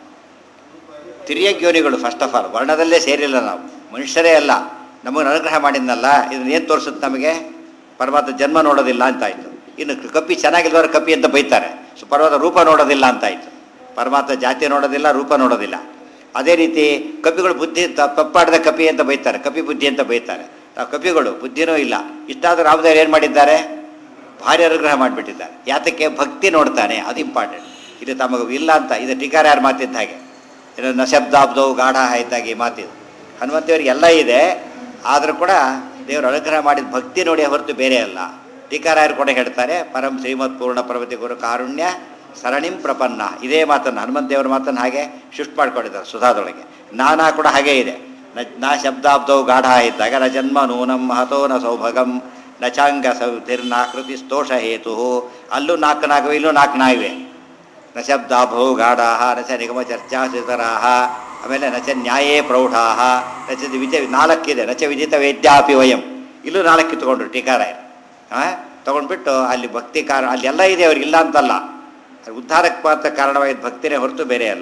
Speaker 1: ತಿರಿಯಗ್ ಯೋನಿಗಳು ಫಸ್ಟ್ ಆಫ್ ಆಲ್ ವರ್ಣದಲ್ಲೇ ಸೇರಿಲ್ಲ ನಾವು ಮನುಷ್ಯರೇ ಅಲ್ಲ ನಮಗೆ ಅನುಗ್ರಹ ಮಾಡಿದ್ನಲ್ಲ ಇದನ್ನ ಏನು ತೋರಿಸುತ್ತೆ ನಮಗೆ ಪರಮಾತ್ಮ ಜನ್ಮ ನೋಡೋದಿಲ್ಲ ಅಂತಾಯಿತು ಇನ್ನು ಕಪ್ಪಿ ಚೆನ್ನಾಗಿಲ್ದವ್ರು ಕಪ್ಪಿ ಅಂತ ಬೈತಾರೆ ಸೊ ಪರ್ವತ ರೂಪ ನೋಡೋದಿಲ್ಲ ಅಂತಾಯಿತು ಪರಮಾತ್ಮ ಜಾತಿ ನೋಡೋದಿಲ್ಲ ರೂಪ ನೋಡೋದಿಲ್ಲ ಅದೇ ರೀತಿ ಕಪಿಗಳು ಬುದ್ಧಿ ತ- ತಪ್ಪಾಡಿದ ಕಪಿ ಅಂತ ಬೈತಾರೆ ಕಪಿ ಬುದ್ಧಿ ಅಂತ ಬೈತಾರೆ ನಾವು ಕಪಿಗಳು ಬುದ್ಧಿನೂ ಇಲ್ಲ ಇಷ್ಟಾದರೂ ರಾಮದೇವ್ರು ಏನು ಮಾಡಿದ್ದಾರೆ ಭಾರಿ ಅನುಗ್ರಹ ಮಾಡಿಬಿಟ್ಟಿದ್ದಾರೆ ಯಾತಕ್ಕೆ ಭಕ್ತಿ ನೋಡ್ತಾನೆ ಅದು ಇಂಪಾರ್ಟೆಂಟ್ ಇದು ತಮಗೆ ಇಲ್ಲ ಅಂತ ಇದು ಟೀಕಾರ ಯಾರು ಮಾತಿದ್ದ ಹಾಗೆ ಇದು ನಶಬ್ದಾಬ್ದವು ಗಾಢ ಆಯ್ತಾಗಿ ಮಾತಿದು ಹನುಮಂತೇವರಿಗೆ ಎಲ್ಲ ಇದೆ ಆದರೂ ಕೂಡ ದೇವರು ಅನುಗ್ರಹ ಮಾಡಿದ ಭಕ್ತಿ ನೋಡಿ ಹೊರತು ಬೇರೆ ಅಲ್ಲ ಟೀಕಾರಾಯರು ಕೂಡ ಹೇಳ್ತಾರೆ ಪರಂ ಶ್ರೀಮತ್ ಪೂರ್ಣ ಪರ್ವತಿ ಗುರು ಕಾರುಣ್ಯ ಸರಣಿಂ ಪ್ರಪನ್ನ ಇದೇ ಮಾತನ್ನು ಹನುಮಂತ ದೇವರ ಮಾತನ್ನು ಹಾಗೆ ಶಿಫ್ಟ್ ಮಾಡ್ಕೊಂಡಿದ್ದಾರೆ ಸುಧಾದೊಳಗೆ ನಾನಾ ಕೂಡ ಹಾಗೇ ಇದೆ ನ ನಾ ಶಬ್ದಾಬ್ದವು ಗಾಢ ಇದ್ದಾಗ ನ ಜನ್ಮ ನೂನಂ ಮಹತೋ ನ ಸೌಭಗಂ ನ ಚಾಂಗ ಸೌಧಿರ್ನಾಕೃತಿ ಸ್ತೋಷ ಹೇತು ಅಲ್ಲೂ ನಾಲ್ಕು ನಾಲ್ಕು ಇಲ್ಲೂ ನಾಲ್ಕು ನಾಯಿವೆ ನ ಶಬ್ದಾಭೋ ಗಾಢಾಹ ನ ಚ ನಿಗಮ ಚರ್ಚಾಸಿತರಾಹ ಆಮೇಲೆ ನ ಚ ನ್ಯಾಯೇ ಪ್ರೌಢಾಹ ನ ಚ ವಿಜ ನಾಲ್ಕಿದೆ ನ ಚ ವಿದಿತ ವೇದ್ಯಾಪಿ ವಯಂ ಇಲ್ಲೂ ನಾಲ್ಕು ಕಿತ್ಕೊಂಡ್ರು ಟೀಕಾರಾಯರು ಹಾಂ ತೊಗೊಂಡ್ಬಿಟ್ಟು ಅಲ್ಲಿ ಭಕ್ತಿ ಕಾರಣ ಅಲ್ಲಿ ಎಲ್ಲ ಇದೆ ಅವ್ರಿಗೆ ಇಲ್ಲ ಅಂತಲ್ಲ ಅದು ಉದ್ಧಾರಕ್ಕೆ ಮಾತ್ರ ಕಾರಣವಾಗಿದ್ದ ಭಕ್ತಿನೇ ಹೊರತು ಬೇರೆ ಅಲ್ಲ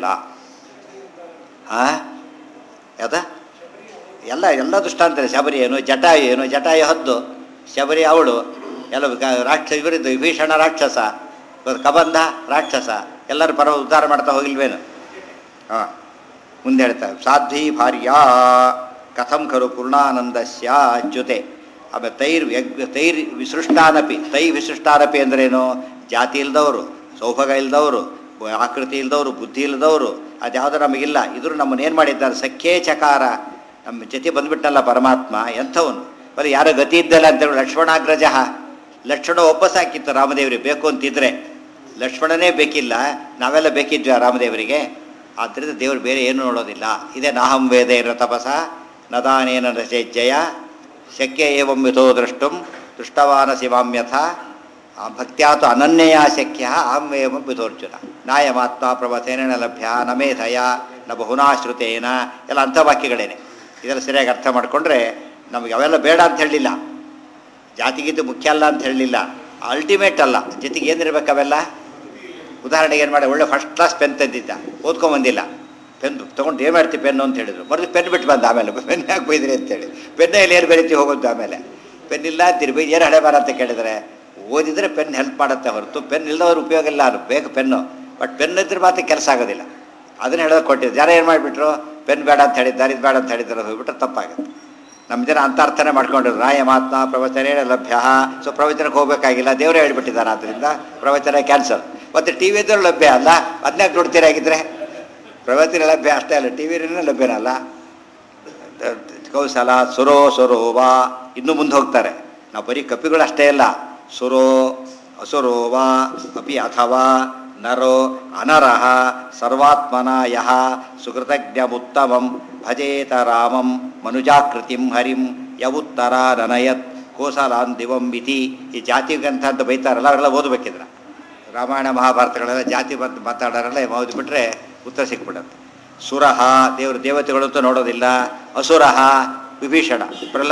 Speaker 1: ಹಾಂ ಯಾವ್ದ ಎಲ್ಲ ಎಲ್ಲ ದೃಷ್ಟಾಂತಾರೆ ಶಬರಿ ಏನು ಜಟಾಯು ಏನು ಜಟಾಯು ಹದ್ದು ಶಬರಿ ಅವಳು ಎಲ್ಲ ಗ- ರಾಕ್ಷಸ ಇವರಿದ್ದು ವಿಭೀಷಣ ರಾಕ್ಷಸ ಇವತ್ತು ಕಬಂಧ ರಾಕ್ಷಸ ಎಲ್ಲರೂ ಪರ ಉದ್ಧಾರ ಮಾಡ್ತಾ ಹೋಗಿಲ್ವೇನು ಹಾಂ ಮುಂದೆ ಹೇಳ್ತಾರೆ ಸಾಧ್ವಿ ಭಾರ್ಯ ಕಥಂ ಖಲು ಪೂರ್ಣಾನಂದಸ್ಯ ಅಚ್ಯುತೆ ಆಮೇಲೆ ತೈರ್ ಯಜ್ಞ ತೈರ್ ವಿಸೃಷ್ಟಾನಪಿ ತೈ ವಿಸೃಷ್ಟಾನಪಿ ಅಂದ್ರೇನು ಜಾತಿ ಇಲ್ದವರು ಸೌಭಾಗ ಇಲ್ದವರು ಬ- ಆಕೃತಿ ಇಲ್ದವರು ಬುದ್ಧಿ ಇಲ್ದವರು ಅದ್ಯಾವುದೋ ನಮಗಿಲ್ಲ ಇದ್ರು ನಮ್ಮನ್ನು ಏನು ಮಾಡಿದ್ದಾರೆ ಸಖ್ಯೇ ಚಕಾರ ನಮ್ಮ ಜೊತೆ ಬಂದ್ಬಿಟ್ಟಲ್ಲ ಪರಮಾತ್ಮ ಎಂಥವನು ಬರೀ ಯಾರೋ ಗತಿ ಇದ್ದಲ್ಲ ಅಂತೇಳಿ ಲಕ್ಷ್ಮಣಾಗ್ರಜ ಲಕ್ಷ್ಮಣ ಒಬ್ಬ ಸಾಕಿತ್ತು ರಾಮದೇವರಿಗೆ ಬೇಕು ಅಂತಿದ್ರೆ ಲಕ್ಷ್ಮಣನೇ ಬೇಕಿಲ್ಲ ನಾವೆಲ್ಲ ಬೇಕಿದ್ವಿ ಆ ರಾಮದೇವರಿಗೆ ಆದ್ದರಿಂದ ದೇವರು ಬೇರೆ ಏನು ನೋಡೋದಿಲ್ಲ ಇದೇ ನಾಹಂ ವೇದ ಇರ ತಪಸ ನದಾನೇನ ರಚೇಜ್ಜಯ ಶಕ್ಯ ಏವಂ ಮಿಥೋ ದ್ರಷ್ಟುಂ ದೃಷ್ಟವಾನ ಶಿವಾಮ್ಯಥ ಆ ಭಕ್ತ್ಯಾತು ಅನನ್ಯಯ ಶಕ್ಯ ಅಹಂ ಏವಂ ಮಿಥೋರ್ಜುನ ನಾಯಮಾತ್ಮ ಪ್ರವಚೇನ ನ ಲಭ್ಯ ನ ಮೇಧಯ ನ ಬಹುನಾ ಶ್ರುತೇನ ಎಲ್ಲ ಅಂಥ ವಾಕ್ಯಗಳೇನೆ ಇದೆಲ್ಲ ಸರಿಯಾಗಿ ಅರ್ಥ ಮಾಡಿಕೊಂಡ್ರೆ ನಮಗೆ ಅವೆಲ್ಲ ಬೇಡ ಅಂತ ಹೇಳಲಿಲ್ಲ ಜಾತಿಗಿದ್ದು ಮುಖ್ಯ ಅಲ್ಲ ಅಂತ ಹೇಳಲಿಲ್ಲ ಅಲ್ಟಿಮೇಟ್ ಅಲ್ಲ ಜೊತೆಗೆ ಏನಿರ್ಬೇಕು ಅವೆಲ್ಲ ಉದಾಹರಣೆಗೆ ಏನು ಮಾಡಿ ಒಳ್ಳೆ ಫಸ್ಟ್ ಕ್ಲಾಸ್ ಪೆನ್ ತಂದಿದ್ದ ಓದ್ಕೊಂಬಂದಿಲ್ಲ ಪೆನ್ ತೊಗೊಂಡು ಏನು ಮಾಡ್ತೀವಿ ಪೆನ್ನು ಅಂತ ಹೇಳಿದ್ರು ಬರೆದು ಪೆನ್ ಬಿಟ್ಟು ಬಂದ ಆಮೇಲೆ ಪೆನ್ ಯಾಕೆ ಬೈದ್ರಿ ಅಂತೇಳಿ ಪೆನ್ನೇ ಇಲ್ಲಿ ಏನು ಬೆರಿತೀವಿ ಹೋಗೋದು ಆಮೇಲೆ ಪೆನ್ ಇಲ್ಲ ಅಂತೀರಿ ಬೈ ಏನು ಹಣೆ ಬಾರ ಅಂತ ಕೇಳಿದರೆ ಓದಿದರೆ ಪೆನ್ ಹೆಲ್ಪ್ ಮಾಡುತ್ತೆ ಹೊರತು ಪೆನ್ ಇಲ್ಲದವ್ರ ಉಪಯೋಗ ಇಲ್ಲ ಅದು ಬೇಕು ಪೆನ್ನು ಬಟ್ ಪೆನ್ ಇದ್ರೆ ಮಾತ್ರ ಕೆಲಸ ಆಗೋದಿಲ್ಲ ಅದನ್ನ ಹೇಳೋದು ಕೊಟ್ಟಿದ್ದು ಜನ ಏನು ಮಾಡಿಬಿಟ್ರು ಪೆನ್ ಬೇಡ ಅಂತ ಹೇಳಿದ್ದಾರೆ ಇದು ಬೇಡ ಅಂತ ಹೇಳಿದ್ದಾರೆ ಹೋಗ್ಬಿಟ್ರೆ ತಪ್ಪಾಗುತ್ತೆ ನಮ್ಮ ಜನ ಅಂತ ಅರ್ಥನೇ ಮಾಡ್ಕೊಂಡಿದ್ರು ರಾಯ ಮಾತ್ಮ ಪ್ರವಚನ ಲಭ್ಯ ಸೊ ಪ್ರವಚನಕ್ಕೆ ಹೋಗಬೇಕಾಗಿಲ್ಲ ದೇವರೇ ಹೇಳ್ಬಿಟ್ಟಿದ್ದಾರೆ ಆದ್ದರಿಂದ ಪ್ರವಚನ ಕ್ಯಾನ್ಸಲ್ ಮತ್ತು ಟಿ ವಿ ಇದ್ದರೂ ಲಭ್ಯ ಅಲ್ಲ ಅದನ್ಯಾಕೆ ನೋಡ್ತೀರಾಗಿದ್ರೆ ಪ್ರವಚನ ಲಭ್ಯ ಅಷ್ಟೇ ಅಲ್ಲ ಟಿ ವಿನೇ ಲಭ್ಯನಲ್ಲ ಕೌಶಲ ಸುರೋ ಸುರೋ ವಾ ಇನ್ನೂ ಮುಂದೆ ಹೋಗ್ತಾರೆ ನಾವು ಬರೀ ಕಪಿಗಳು ಅಷ್ಟೇ ಅಲ್ಲ ಸುರೋ ಅಸುರೋ ವಾ ಅಪಿ ಅಥವಾ ನರೋ ಅನರಹ ಸರ್ವಾತ್ಮನ ಯಹ ಸುಕೃತಜ್ಞಮುತ್ತಮಂ ಭಜೇತ ರಾಮಂ ಮನುಜಾಕೃತಿಂ ಹರಿಂ ಯವುತ್ತರ ನನಯತ್ ಕೋಸಲಾನ್ ದಿವಂ ಇತಿ ಈ ಜಾತಿ ಗ್ರಂಥ ಅಂತ ಬೈತಾರಲ್ಲ ಅವರೆಲ್ಲ ಓದಬೇಕಿದ್ರ ರಾಮಾಯಣ ಮಹಾಭಾರತಗಳೆಲ್ಲ ಜಾತಿ ಬಂದು ಮಾತಾಡೋರೆಲ್ಲ ಓದ್ಬಿಟ್ರೆ ಉತ್ತರ ಸಿಕ್ಬಿಡುತ್ತೆ ಸುರಹ ದೇವರು ದೇವತೆಗಳು ಅಂತ ನೋಡೋದಿಲ್ಲ ಅಸುರಹ ವಿಭೀಷಣ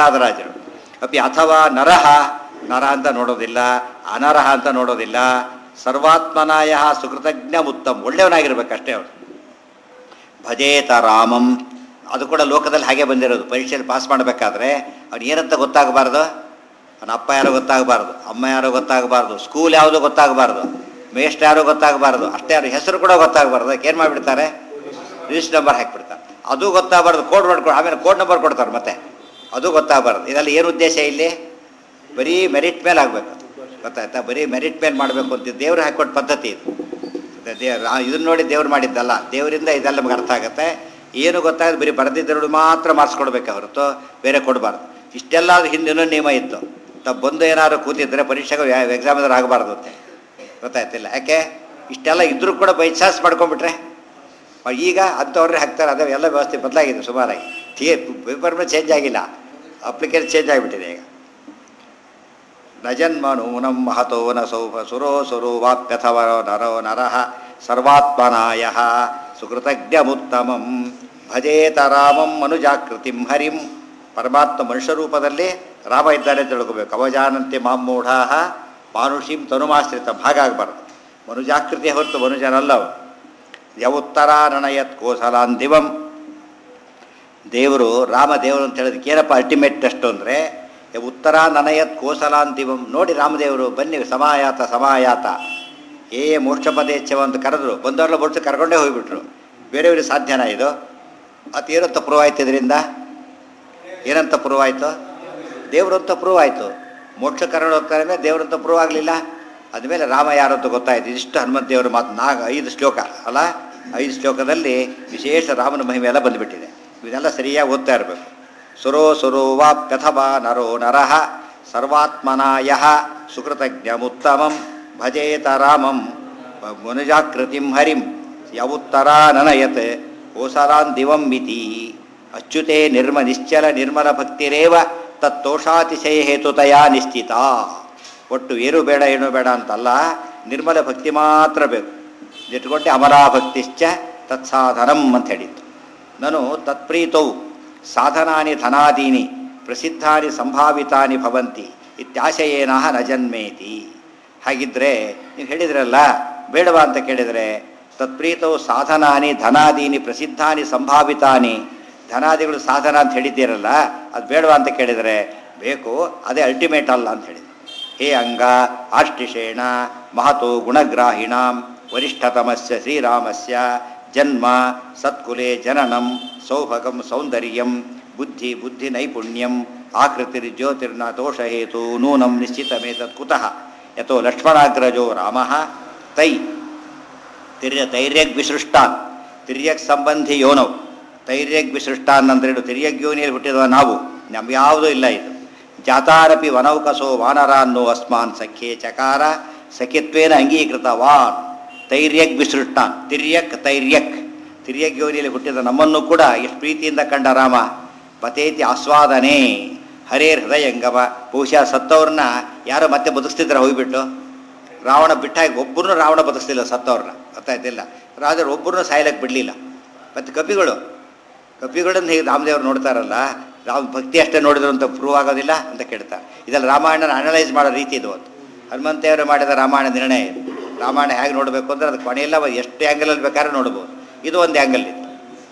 Speaker 1: ಪ್ರಹ್ಲಾದರಾಜರು ಅಪಿ ಅಥವಾ ನರಹ ನರ ಅಂತ ನೋಡೋದಿಲ್ಲ ಅನರಹ ಅಂತ ನೋಡೋದಿಲ್ಲ ಸರ್ವಾತ್ಮನಾಯ ಸುಕೃತಜ್ಞ ಉತ್ತಮ್ ಒಳ್ಳೆಯವನಾಗಿರ್ಬೇಕು ಅಷ್ಟೇ ಅವನು ಭಜೇತ ರಾಮಂ ಅದು ಕೂಡ ಲೋಕದಲ್ಲಿ ಹಾಗೆ ಬಂದಿರೋದು ಪರೀಕ್ಷೆಯಲ್ಲಿ ಪಾಸ್ ಮಾಡಬೇಕಾದ್ರೆ ಅವ್ನು ಏನಂತ ಗೊತ್ತಾಗಬಾರ್ದು ಅವನ ಅಪ್ಪ ಯಾರೋ ಗೊತ್ತಾಗಬಾರ್ದು ಅಮ್ಮ ಯಾರೋ ಗೊತ್ತಾಗಬಾರ್ದು ಸ್ಕೂಲ್ ಯಾವುದೋ ಗೊತ್ತಾಗಬಾರ್ದು ಮೇಸ್ಟ್ ಯಾರೋ ಗೊತ್ತಾಗಬಾರ್ದು ಅಷ್ಟೇ ಅವ್ರ ಹೆಸರು ಕೂಡ ಗೊತ್ತಾಗಬಾರ್ದು ಅದಕ್ಕೆ ಏನು ಮಾಡಿಬಿಡ್ತಾರೆ ರಿಜಿಸ್ಟರ್ ನಂಬರ್ ಹಾಕಿಬಿಡ್ತಾರೆ ಅದು ಗೊತ್ತಾಗಬಾರ್ದು ಕೋಡ್ ಮಾಡ್ಕೊಂಡು ಆಮೇಲೆ ಕೋಡ್ ನಂಬರ್ ಕೊಡ್ತಾರೆ ಮತ್ತೆ ಅದು ಗೊತ್ತಾಗಬಾರ್ದು ಇದರಲ್ಲಿ ಏನು ಉದ್ದೇಶ ಇಲ್ಲಿ ಬರೀ ಮೆರಿಟ್ ಮೇಲೆ ಆಗಬೇಕು ಗೊತ್ತಾಯ್ತಾ ಬರೀ ಮೆರಿಟ್ ಮೇಲೆ ಮಾಡಬೇಕು ಅಂತ ದೇವ್ರು ಹಾಕೊಟ್ಟ ಪದ್ಧತಿ ಇದು ದೇವ್ರು ಇದನ್ನ ನೋಡಿ ದೇವ್ರು ಮಾಡಿದ್ದಲ್ಲ ದೇವರಿಂದ ಇದೆಲ್ಲ ನಮ್ಗೆ ಅರ್ಥ ಆಗುತ್ತೆ ಏನು ಗೊತ್ತಾಗುತ್ತೆ ಬರೀ ಬರೆದಿದ್ದರು ಮಾತ್ರ ಮಾರ್ಕ್ಸ್ ಕೊಡಬೇಕು ಹೊರತು ಬೇರೆ ಕೊಡಬಾರ್ದು ಇಷ್ಟೆಲ್ಲ ಅದು ಹಿಂದೆ ಇನ್ನೊಂದು ನಿಯಮ ಇತ್ತು ತಾವು ಬಂದು ಏನಾದ್ರು ಕೂತಿದ್ರೆ ಪರೀಕ್ಷೆಗೆ ಎಕ್ಸಾಮ್ ಎದುರು ಆಗಬಾರ್ದು ಅಂತೆ ಗೊತ್ತಾಯ್ತಿಲ್ಲ ಯಾಕೆ ಇಷ್ಟೆಲ್ಲ ಇದ್ರೂ ಕೂಡ ಬೈ ಚಾನ್ಸ್ ಮಾಡ್ಕೊಂಡ್ಬಿಟ್ರೆ ಈಗ ಅಂಥವ್ರನ್ನೇ ಹಾಕ್ತಾರೆ ಅದೇ ಎಲ್ಲ ವ್ಯವಸ್ಥೆ ಬದಲಾಗಿದೆ ಸುಮಾರಾಗಿ ಥಿಯೇ ಪೇಪರ್ ಮೇಲೆ ಚೇಂಜ್ ಆಗಿಲ್ಲ ಅಪ್ಲಿಕೇಶನ್ ಚೇಂಜ್ ಆಗಿಬಿಟ್ಟಿದೆ ಈಗ ನಜನ್ಮನೂನಂ ಮಹತೋ ನ ಸೌಭ ಸುರೋ ಸುರೋ ವಾಪ್ಯಥವ ನರೋ ನರಃ ಸರ್ವಾತ್ಮನಾಯ ಸುಕೃತಜ್ಞಮುತ್ತಮಂ ಭಜೇತ ರಾಮಂ ಮನುಜಾಕೃತಿಂ ಹರಿಂ ಪರಮಾತ್ಮ ಮನುಷ್ಯ ರೂಪದಲ್ಲಿ ರಾಮ ಇದ್ದಾನೆ ಅಂತ ತಿಳ್ಕೋಬೇಕು ಅವಜಾನಂತೆ ಮಾಮೂಢಾ ಮಾನುಷೀಂ ತನುಮಾಶ್ರಿತ ಭಾಗ ಆಗಬಾರ್ದು ಮನುಜಾಕೃತಿ ಹೊರತು ಮನುಜನಲ್ಲ ಅವನು ಯವುತ್ತರಾನಣಯತ್ ಕೋಸಲಾಂತಿವಂ ದೇವರು ರಾಮ ದೇವರು ಅಂತ ಹೇಳೋದಕ್ಕೆ ಏನಪ್ಪ ಅಲ್ಟಿಮೇಟ್ ಟೆಸ್ಟ್ ಅಂದರೆ ಉತ್ತರ ನನಯತ್ ಕೋಸಲಾಂತಿವಂ ನೋಡಿ ರಾಮದೇವರು ಬನ್ನಿ ಸಮಾಯಾತ ಸಮಾಯಾತ ಏ ಮೋಕ್ಷಪದೇಚ್ಛವ ಅಂತ ಕರೆದ್ರು ಬಂದವ್ರಲ್ಲ ಮೋಕ್ಷ ಕರ್ಕೊಂಡೇ ಹೋಗ್ಬಿಟ್ರು ಬೇರೆಯವ್ರಿಗೆ ಸಾಧ್ಯನಾ ಇದು ಅದು ಏನಂತ ಪ್ರೂವ್ ಆಯ್ತು ಇದರಿಂದ ಏನಂತ ಪ್ರೂವ್ ಆಯಿತು ದೇವರು ಅಂತ ಪ್ರೂವ್ ಆಯಿತು ಮೋಕ್ಷ ಕರ್ಕೊಂಡು ಹೋಗ್ತಾರೆ ಮೇಲೆ ದೇವರು ಅಂತ ಪ್ರೂವ್ ಆಗಲಿಲ್ಲ ಅದ್ಮೇಲೆ ರಾಮ ಯಾರು ಅಂತ ಗೊತ್ತಾಯ್ತು ಇದಿಷ್ಟು ಹನುಮಂತ ದೇವರ ಮಾತು ನಾಗ ಐದು ಶ್ಲೋಕ ಅಲ್ಲ ಐದು ಶ್ಲೋಕದಲ್ಲಿ ವಿಶೇಷ ರಾಮನ ಮಹಿಮೆ ಎಲ್ಲ ಬಂದುಬಿಟ್ಟಿದೆ ಇದನ್ನೆಲ್ಲ ಸರಿಯಾಗಿ ಓದ್ತಾ ಇರಬೇಕು ಸುರೋ ಸುರೋ ವಾಪ್ಯಥವಾ ನರೋ ನರಃ ಸರ್ವಾತ್ಮನಾಯ ಸುಕೃತಜ್ಞಮುತ್ತಮಂ ಭಜೇತ ರಾಮಂ ಮನುಜಾಕೃತಿಂ ಹರಿಂ ಯವುತ್ತರಾ ನನಯತ್ ಕೋಸಲಾನ್ ದಿವಂ ಮಿತಿ ಅಚ್ಯುತೆ ನಿರ್ಮ ನಿಶ್ಚಲ ನಿರ್ಮಲ ಭಕ್ತಿರೇವ ತತ್ತೋಷಾತಿಶಯ ಹೇತುತಯಾ ನಿಶ್ಚಿತ ಒಟ್ಟು ಏನು ಬೇಡ ಏನು ಬೇಡ ಅಂತಲ್ಲ ನಿರ್ಮಲ ಭಕ್ತಿ ಮಾತ್ರ ಬೇಕು ಇಟ್ಕೊಂಡೆ ಅಮರಾಭಕ್ತಿಶ್ಚ ತತ್ಸಾಧನಂ ಅಂತ ಹೇಳಿತ್ತು ನಾನು ತತ್ಪ್ರೀತೌ ಸಾಧನಾನಿ ಧನಾದೀನಿ ಪ್ರಸಿದ್ಧಾನಿ ಸಂಭಾವಿತಾನಿ ಭವಂತಿ ಇತ್ಯಾಶಯೇನ ನ ಜನ್ಮೇತಿ ಹಾಗಿದ್ರೆ ನೀವು ಹೇಳಿದ್ರಲ್ಲ ಬೇಡವಾ ಅಂತ ಕೇಳಿದರೆ ತತ್ಪ್ರೀತವು ಸಾಧನಾನಿ ಧನಾದೀನಿ ಪ್ರಸಿದ್ಧಾನಿ ಸಂಭಾವಿತಾನಿ ಧನಾದಿಗಳು ಸಾಧನ ಅಂತ ಹೇಳಿದ್ದೀರಲ್ಲ ಅದು ಬೇಡವಾ ಅಂತ ಕೇಳಿದರೆ ಬೇಕು ಅದೇ ಅಲ್ಟಿಮೇಟ್ ಅಲ್ಲ ಅಂತ ಹೇಳಿದ್ರು ಹೇ ಅಂಗ ಆಷ್ಟಿಷೇಣ ಮಹತೋ ಗುಣಗ್ರಾಹಿಣಾಂ ವರಿಷ್ಠತಮಸ್ಯ ಶ್ರೀರಾಮಸ್ಯ ಜನ್ಮ ಸತ್ಕುಲೆ ಜನನಂ ಸೌಭಗಂ ಸೌಂದರ್ಯಂ ಬುದ್ಧಿ ಬುದ್ಧಿ ನೈಪುಣ್ಯಂ ಆಕೃತಿರ್ ಜ್ಯೋತಿರ್ನ ದೋಷಹೇತು ನೂನಂ ನಿಶ್ಚಿತಮೇತತ್ ಕುತಃ ಯಥೋ ಲಕ್ಷ್ಮಣಾಗ್ರಜೋ ರಾಮ ತೈ ತಿರ್ಯ ತೈರ್ಯಗ್ ವಿಸೃಷ್ಟಾನ್ ತಿರ್ಯಕ್ ಸಂಬಂಧಿ ಯೋನವು ತೈರ್ಯಗ್ ವಿಸೃಷ್ಟಾನ್ ಅಂದ್ರೇನು ತಿರ್ಯಗ್ ಯೋನಿಯಲ್ಲಿ ಹುಟ್ಟಿದವ ನಾವು ನಮ್ಗೆ ಯಾವುದೂ ಇಲ್ಲ ಇದು ಜಾತಾರಪಿ ವನೌಕಸೋ ವಾನರಾನ್ನೋ ಅಸ್ಮಾನ್ ಸಖ್ಯೆ ಚಕಾರ ಸಖಿತ್ವೇನ ಅಂಗೀಕೃತವಾನ್ ತೈರ್ಯಕ್ ವಿಸೃಷ್ಟಾನ್ ತಿರ್ಯಕ್ ತೈರ್ಯಕ್ ತಿರ್ಯಕ್ ಯೋನಿಯಲ್ಲಿ ಹುಟ್ಟಿದ ನಮ್ಮನ್ನು ಕೂಡ ಎಷ್ಟು ಪ್ರೀತಿಯಿಂದ ಕಂಡ ರಾಮ ಪತೇತಿ ಆಸ್ವಾದನೆ ಹರೇ ಹೃದಯಂಗಮ ಬಹುಶಃ ಸತ್ತವ್ರನ್ನ ಯಾರೋ ಮತ್ತೆ ಬದುಕ್ತಿದ್ರೆ ಹೋಗ್ಬಿಟ್ಟು ರಾವಣ ಬಿಟ್ಟಾಗಿ ಒಬ್ಬರನ್ನು ರಾವಣ ಬದುಕಿಸ್ತಿಲ್ಲ ಸತ್ತವ್ರನ್ನ ಗೊತ್ತಾಯ್ತಿಲ್ಲ ರಾಜರು ಒಬ್ಬರನ್ನು ಸಾಯ್ಲಕ್ಕೆ ಬಿಡಲಿಲ್ಲ ಮತ್ತು ಕಪಿಗಳು ಕಪಿಗಳನ್ನು ಹೇಗೆ ರಾಮದೇವರು ನೋಡ್ತಾರಲ್ಲ ರಾಮ ಭಕ್ತಿ ಅಷ್ಟೇ ನೋಡಿದ್ರು ಅಂತ ಪ್ರೂವ್ ಆಗೋದಿಲ್ಲ ಅಂತ ಕೇಳ್ತಾರೆ ಇದೆಲ್ಲ ರಾಮಾಯಣನ ಅನಲೈಸ್ ಮಾಡೋ ರೀತಿ ಇದು ಒಂದು ಹನುಮಂತೇವರು ಮಾಡಿದ ರಾಮಾಯಣ ನಿರ್ಣಯ ಇದು ರಾಮಾಯಣ ಹೇಗೆ ನೋಡಬೇಕು ಅಂದರೆ ಅದು ಕೊನೆಯೆಲ್ಲ ಎಷ್ಟು ಆ್ಯಂಗಲಲ್ಲಿ ಬೇಕಾದ್ರೆ ನೋಡ್ಬೋದು ಇದು ಒಂದು ಆ್ಯಂಗಲ್ ಇತ್ತು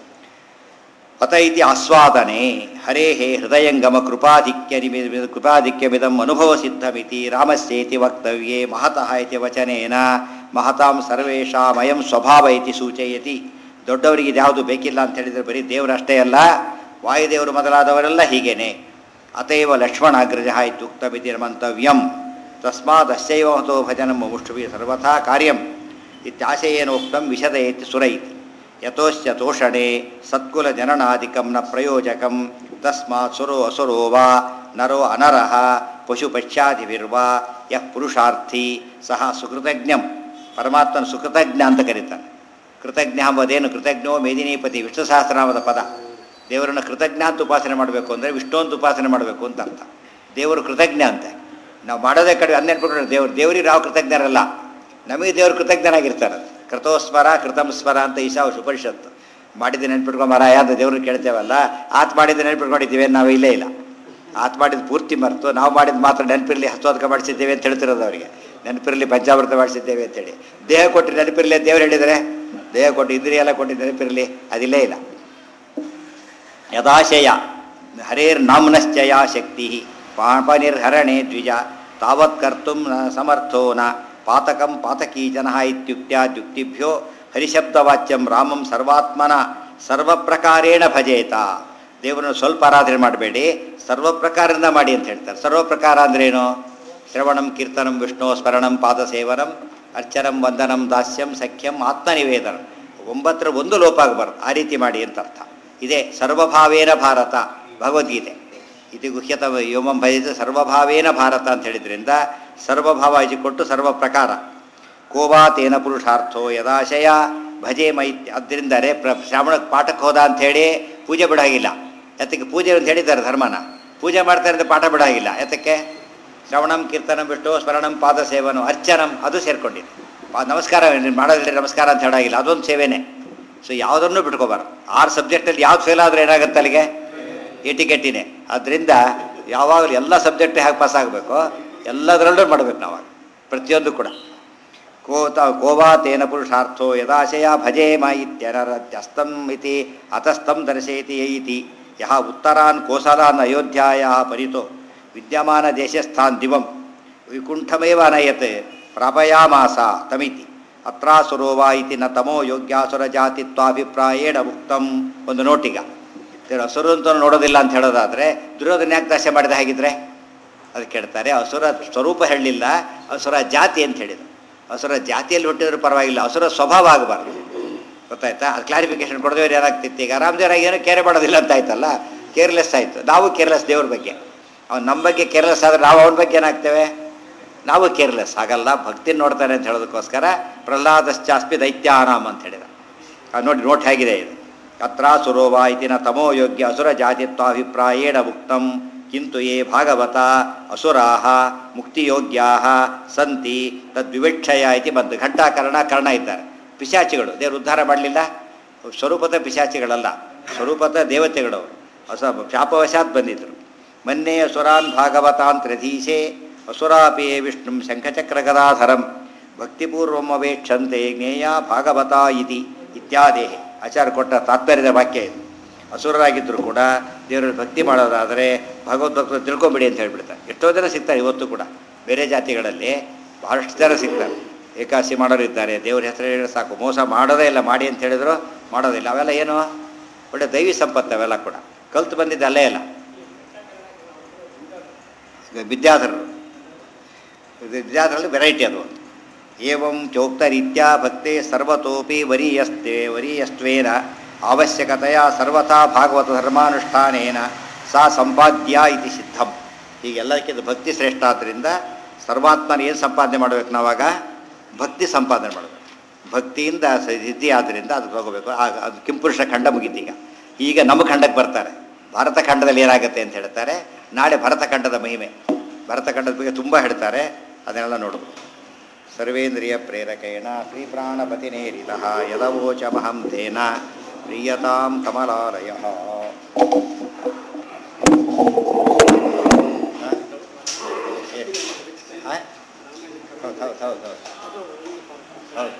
Speaker 1: ಅತ ಇತಿ ಆಸ್ವಾದನೆ ಹರೇ ಹೃದಯಂಗಮ ಕೃಪಾಧಿಕ್ಯ ನಿಮಿ ಕೃಪಾಧಿಕ್ಯಮಿದಂ ಅನುಭವ ಸಿದ್ಧಮಿತಿ ರಾಮಸ್ಯೇತಿ ವಕ್ತವ್ಯೇ ಮಹತಃ ಇತಿ ವಚನೇನ ಮಹತಾಂ ಸರ್ವೇಷಾಮಯಂ ಸ್ವಭಾವ ಇತಿ ಸೂಚಯತಿ ದೊಡ್ಡವರಿಗೆ ಇದ್ಯಾವುದು ಬೇಕಿಲ್ಲ ಅಂತ ಹೇಳಿದರೆ ಬರೀ ದೇವರಷ್ಟೇ ಅಲ್ಲ ವಾಯುದೇವರು ಮೊದಲಾದವರೆಲ್ಲ ಹೀಗೇನೆ ಅತೈವ ಲಕ್ಷ್ಮಣಾಗ್ರಜ ಇತ್ಯುಕ್ತಮಿತಿ ಮಂತವ್ಯಂ ತಸ್ಮಾದಸ್ಯೈವ ಮಹತೋ ಭಜನಂ ಮುಮುಷ್ಟುಭಿ ಸರ್ವಥಾ ಕಾರ್ಯಂ ಇತ್ಯಾಶಯೇನೋಕ್ತಂ ವಿಶದಯತಿ ಸುರ ಇತಿ ಯತೋಶ್ಚ ತೋಷಣೆ ಸತ್ಕುಲ ಜನನಾದಿಕಂ ನ ಪ್ರಯೋಜಕಂ ತಸ್ಮಾತ್ ಸುರೋ ಅಸುರೋ ವಾ ನರೋ ಅನರಃ ಪಶುಪಶ್ಚಾದಿವಿರ್ವಾ ಯಃ ಪುರುಷಾರ್ಥಿ ಸಹ ಸುಕೃತಜ್ಞಂ ಪರಮಾತ್ಮನ ಸುಕೃತಜ್ಞ ಅಂತ ಕರೀತಾನೆ ಕೃತಜ್ಞ ಎಂಬುದೇನು ಕೃತಜ್ಞೋ ಮೇದಿನೀಪತಿ ವಿಷ್ಣು ಸಹಸ್ರನಾಮದ ಪದ ದೇವರನ್ನು ಕೃತಜ್ಞ ಅಂತ ಉಪಾಸನೆ ಮಾಡಬೇಕು ಅಂದರೆ ವಿಷ್ಣು ಅಂತ ಉಪಾಸನೆ ಮಾಡಬೇಕು ಅಂತ ಅರ್ಥ ದೇವರು ಕೃತಜ್ಞ ಅಂತೆ ನಾವು ಮಾಡೋದೇ ಕಡೆ ಅನ್ನೆನ್ಬಿಟ್ರೆ ದೇವ್ರು ದೇವರಿಗೆ ನಾವು ಕೃತಜ್ಞರಲ್ಲ ನಮಗೆ ದೇವರು ಕೃತಜ್ಞನಾಗಿರ್ತಾರೆ ಕೃತೋಸ್ಮರ ಕೃತಂ ಸ್ಮರ ಅಂತ ಈಶಾ ಉಪನಿಷತ್ತು ಮಾಡಿದ ನೆನ್ಪಿಟ್ಕೊ ಮರ ಯಾವ್ದು ದೇವ್ರನ್ನ ಕೇಳ್ತೇವಲ್ಲ ಆತ್ ಮಾಡಿದ ನೆನ್ಪಿಟ್ಕೊಂಡಿದ್ದೀವಿ ನಾವು ಇಲ್ಲೇ ಇಲ್ಲ ಆತ್ ಮಾಡಿದ ಪೂರ್ತಿ ಮರೆತು ನಾವು ಮಾಡಿದ ಮಾತ್ರ ನೆನಪಿರಲಿ ಹಸ್ತೋದಕ ಮಾಡಿಸಿದ್ದೇವೆ ಅಂತ ಹೇಳ್ತಿರೋದು ಅವರಿಗೆ ನೆನಪಿರಲಿ ಪಂಚಾಮೃತ ಮಾಡಿಸಿದ್ದೇವೆ ಅಂತೇಳಿ ದೇಹ ಕೊಟ್ಟು ನೆನಪಿರಲಿ ಅಂತ ದೇವ್ರು ಹೇಳಿದರೆ ದೇಹ ಕೊಟ್ಟು ಇಂದ್ರಿಯ ಎಲ್ಲ ಕೊಟ್ಟು ನೆನಪಿರಲಿ ಅದಿಲ್ಲೇ ಇಲ್ಲ ಯದಾಶಯ ಹರೇರ್ ನಾಮ್ನಶ್ಚಯ ಶಕ್ತಿ ಪಾಪನಿರ್ಹರಣೆ ದ್ವಿಜ ತಾವತ್ ಕರ್ತು ನ ಸಮರ್ಥೋ ನ ಪಾತಕಂ ಪಾತಕೀ ಜನ ಇತ್ಯುಕ್ತ್ಯುಕ್ತಿಭ್ಯೋ ಹರಿಶಬ್ದವಾಚ್ಯಂ ರಾಮಂ ಸರ್ವಾತ್ಮನ ಸರ್ವಪ್ರಕಾರೇಣ ಭಜೇತ ದೇವರನ್ನು ಸ್ವಲ್ಪ ಆರಾಧನೆ ಮಾಡಬೇಡಿ ಸರ್ವ ಪ್ರಕಾರದಿಂದ ಮಾಡಿ ಅಂತ ಹೇಳ್ತಾರೆ ಸರ್ವ ಪ್ರಕಾರ ಅಂದ್ರೇನು ಶ್ರವಣಂ ಕೀರ್ತನಂ ವಿಷ್ಣು ಸ್ಮರಣಂ ಪಾದಸೇವನಂ ಅರ್ಚನಂ ವಂದನಂ ದಾಸ್ಯಂ ಸಖ್ಯಂ ಆತ್ಮನಿವೇದನಂ ಒಂಬತ್ತರ ಒಂದು ಲೋಪ ಆಗಬಾರ್ದು ಆ ರೀತಿ ಮಾಡಿ ಅಂತ ಅರ್ಥ ಇದೇ ಸರ್ವಭಾವೇನ ಭಾರತ ಭಗವದ್ಗೀತೆ ಇದು ಗುಹ್ಯತ ಯೋಮಂ ಭಜಿತ ಸರ್ವಭಾವೇನ ಭಾರತ ಅಂತ ಹೇಳಿದ್ರಿಂದ ಸರ್ವಭಾವ ಕೊಟ್ಟು ಸರ್ವ ಪ್ರಕಾರ ಕೋವಾ ತೇನ ಪುರುಷಾರ್ಥೋ ಯದಾಶಯ ಭಜೆ ಮೈತ್ಯ ಅದರಿಂದರೆ ಪ್ರ ಶ್ರಾವಣಕ್ಕೆ ಪಾಠಕ್ಕೆ ಹೋದ ಅಂಥೇಳಿ ಪೂಜೆ ಬಿಡಾಗಿಲ್ಲ ಯಾತಕ್ಕೆ ಪೂಜೆ ಅಂತ ಹೇಳಿದ್ದಾರೆ ಧರ್ಮನ ಪೂಜೆ ಮಾಡ್ತಾರೆ ಅಂತ ಪಾಠ ಬಿಡಾಗಿಲ್ಲ ಯಾತಕ್ಕೆ ಶ್ರವಣಂ ಕೀರ್ತನಂ ಬಿಟ್ಟು ಸ್ಮರಣಂ ಪಾದ ಸೇವನು ಅರ್ಚನಂ ಅದು ಸೇರ್ಕೊಂಡಿದೆ ಪಾ- ನಮಸ್ಕಾರ ನೀನು ಮಾಡೋದಿಲ್ಲ ನಮಸ್ಕಾರ ಅಂತ ಹೇಳಾಗಿಲ್ಲ ಅದೊಂದು ಸೇವೆನೇ ಸೊ ಯಾವುದನ್ನು ಬಿಟ್ಕೋಬಾರ್ದು ಆರು ಸಬ್ಜೆಕ್ಟಲ್ಲಿ ಯಾವ್ದು ಫೇಲ್ ಆದರೆ ಏನಾಗುತ್ತೆ ಅಲ್ಲಿಗೆ ಏಟಿಕೆಟ್ಟಿನೇ ಅದರಿಂದ ಯಾವಾಗಲೂ ಎಲ್ಲ ಸಬ್ಜೆಕ್ಟ್ ಹೇಗೆ ಪಾಸ್ ಆಗಬೇಕು ಎಲ್ಲದರಲ್ಲೂ ಮಾಡಬೇಕು ನಾವಾಗ ಪ್ರತಿಯೊಂದು ಕೂಡ ಕೋತ ಕೋವಾ ತೇನ ಪುರುಷಾರ್ಥೋ ಯದಾಶಯ ಭಜೇಮ ಇತ್ಯನರತ್ಯಸ್ತಂ ಇತಿ ಅತಸ್ತಂ ದರ್ಶಯತಿ ಇತಿ ಯಹ ಉತ್ತರಾನ್ ಕೋಸಲಾನ್ ಅಯೋಧ್ಯಾಯ ಪರಿತೋ ವಿದ್ಯಮಾನ ದೇಶಸ್ಥಾನ್ ದಿವಂ ವಿಕುಂಠಮೇವ ಅನಯತ್ ಪ್ರಾಪಯಾಮಾಸ ತಮಿತಿ ಅತ್ರಾಸುರೋ ವಾ ಇತಿ ನ ತಮೋ ಯೋಗ್ಯಾಸುರ ಜಾತಿತ್ವಾಭಿಪ್ರಾಯೇಣ ಉಕ್ತಂ ಒಂದು ನೋಟಿಗ ಇವ್ರು ಹಸುರು ಅಂತ ನೋಡೋದಿಲ್ಲ ಅಂತ ಹೇಳೋದಾದರೆ ದುರ್ಯೋಧನ ಯಾಕೆ ನಾಶ ಮಾಡಿದ ಹಾಗಿದ್ರೆ ಅದು ಕೇಳ್ತಾರೆ ಅಸುರ ಸ್ವರೂಪ ಹೇಳಲಿಲ್ಲ ಅಸುರ ಜಾತಿ ಅಂತ ಹೇಳಿದರು ಅಸುರ ಜಾತಿಯಲ್ಲಿ ಹುಟ್ಟಿದ್ರು ಪರವಾಗಿಲ್ಲ ಅಸುರ ಸ್ವಭಾವ ಆಗಬಾರ್ದು ಗೊತ್ತಾಯ್ತಾ ಅದು ಕ್ಲಾರಿಫಿಕೇಶನ್ ಕೊಡದೇವ್ರು ಏನಾಗ್ತಿತ್ತು ಈಗ ರಾಮದೇವರಾಗಿ ಏನೋ ಕೇರೆ ಮಾಡೋದಿಲ್ಲ ಅಂತ ಆಯ್ತಲ್ಲ ಕೇರ್ಲೆಸ್ ಆಯಿತು ನಾವು ಕೇರ್ಲೆಸ್ ದೇವ್ರ ಬಗ್ಗೆ ಅವ್ನು ನಮ್ಮ ಬಗ್ಗೆ ಕೇರ್ಲೆಸ್ ಆದರೆ ನಾವು ಅವನ ಬಗ್ಗೆ ಏನಾಗ್ತೇವೆ ನಾವು ಕೇರ್ಲೆಸ್ ಹಾಗಲ್ಲ ಭಕ್ತಿ ನೋಡ್ತಾನೆ ಅಂತ ಹೇಳೋದಕ್ಕೋಸ್ಕರ ಪ್ರಹ್ಲಾದಶ್ಚಾಸ್ಪಿ ದೈತ್ಯಾನಾಮ್ ಅಂತ ಹೇಳಿದ ಅದು ನೋಡಿ ನೋಟ್ ಹೇಗಿದೆ ಇದು ಅತ್ರ ಸುರೋವಾ ಇತಿನ ತಮೋ ಯೋಗ್ಯ ಅಸುರ ಜಾತಿತ್ವಾಭಿಪ್ರಾಯೇಣ ಉಕ್ತಂ ಕಿಂತು ಯೇ ಭಾಗವತ ಅಸುರಾಹ ಮುಕ್ತಿಯೋಗ್ಯಾಹ ಸಂತಿ ತದ್ವಿವಕ್ಷಯ ಇತಿ ಬಂದು ಘಂಟಾಕರ್ಣ ಕರ್ಣ ಇದ್ದಾರೆ ಪಿಶಾಚಿಗಳು ದೇವರು ಉದ್ಧಾರ ಮಾಡಲಿಲ್ಲ ಸ್ವರೂಪದ ಪಿಶಾಚಿಗಳಲ್ಲ ಸ್ವರೂಪದ ದೇವತೆಗಳವರು ಹೊಸ ಶಾಪವಶಾತ್ ಬಂದಿದ್ದರು ಮೊನ್ನೆ ಅಸುರಾನ್ ಭಾಗವತಾನ್ ತ್ರಧೀಶೆ ಅಸುರಾಪಿ ವಿಷ್ಣು ಶಂಖಚಕ್ರಗದಾಧರಂ ಭಕ್ತಿಪೂರ್ವಂ ಅವೇಕ್ಷಂತೆ ಜ್ಞೇಯ ಭಾಗವತ ಇತಿ ಇತ್ಯಾದಿ ಆಚಾರ ಕೊಟ್ಟ ತಾತ್ಪರ್ಯದ ವಾಕ್ಯ ಇದು ಅಸುರರಾಗಿದ್ದರೂ ಕೂಡ ದೇವರಲ್ಲಿ ಭಕ್ತಿ ಮಾಡೋದಾದರೆ ಭಗವದ್ಭಕ್ತರು ತಿಳ್ಕೊಂಬಿಡಿ ಅಂತ ಹೇಳ್ಬಿಡ್ತಾರೆ ಎಷ್ಟೋ ಜನ ಸಿಗ್ತಾರೆ ಇವತ್ತು ಕೂಡ ಬೇರೆ ಜಾತಿಗಳಲ್ಲಿ ಬಹಳಷ್ಟು ಜನ ಸಿಗ್ತಾರೆ ಏಕಾಸಿ ಮಾಡೋರು ಇದ್ದಾರೆ ದೇವ್ರ ಹೆಸರು ಹೇಳಿದ್ರೆ ಸಾಕು ಮೋಸ ಮಾಡೋದೇ ಇಲ್ಲ ಮಾಡಿ ಅಂತ ಹೇಳಿದ್ರು ಮಾಡೋದಿಲ್ಲ ಅವೆಲ್ಲ ಏನು ಒಳ್ಳೆ ದೈವಿ ಸಂಪತ್ತು ಅವೆಲ್ಲ ಕೂಡ ಕಲ್ತು ಬಂದಿದ್ದು ಅಲ್ಲೇ ಇಲ್ಲ ಈಗ ವಿದ್ಯಾಧರರು ಇದು ವಿದ್ಯಾಧರಲ್ಲಿ ವೆರೈಟಿ ಅದು ಒಂದು ಏವಂ ಚೋಕ್ತರೀತ್ಯಾ ಭಕ್ತೆ ಸರ್ವತೋಪಿ ವರೀಯಸ್ತೆ ವರೀಯಸ್ತ್ವೇನ ಅವಶ್ಯಕತೆಯ ಸರ್ವಥಾ ಭಾಗವತ ಧರ್ಮಾನುಷ್ಠಾನೇನ ಸಾ ಸಂಪಾದ್ಯ ಇತಿ ಸಿದ್ಧಂ ಹೀಗೆಲ್ಲಕ್ಕಿಂತ ಭಕ್ತಿ ಶ್ರೇಷ್ಠ ಆದ್ದರಿಂದ ಸರ್ವಾತ್ಮನ ಏನು ಸಂಪಾದನೆ ಮಾಡಬೇಕು ನಾವಾಗ ಭಕ್ತಿ ಸಂಪಾದನೆ ಮಾಡಬೇಕು ಭಕ್ತಿಯಿಂದ ಸ- ಸಿದ್ಧಿ ಆದ್ದರಿಂದ ಅದು ತಗೋಬೇಕು ಆಗ ಅದು ಕಿಂಪುರುಷ ಖಂಡ ಮುಗೀತೀಗ ಈಗ ನಮ್ಮ ಖಂಡಕ್ಕೆ ಬರ್ತಾರೆ ಭಾರತ ಖಂಡದಲ್ಲಿ ಏನಾಗುತ್ತೆ ಅಂತ ಹೇಳ್ತಾರೆ ನಾಳೆ ಭರತ ಖಂಡದ ಮಹಿಮೆ ಭರತ ಖಂಡದ ಬಗ್ಗೆ ತುಂಬ ಹೇಳ್ತಾರೆ ಅದನ್ನೆಲ್ಲ ನೋಡ್ಬೋದು ಸರ್ವೇಂದ್ರಿಯ ಪ್ರೇರಕೇಣ ಶ್ರೀ ಪ್ರಾಣಪತಿನೇರಿತ ಯದವೋಚಮಹಂ ತೇನ ಪ್ರೀಯತಾಂ ಕಮಲಾಲಯ ಹೌದು ಹೌದು ಹೌದು ಹೌದು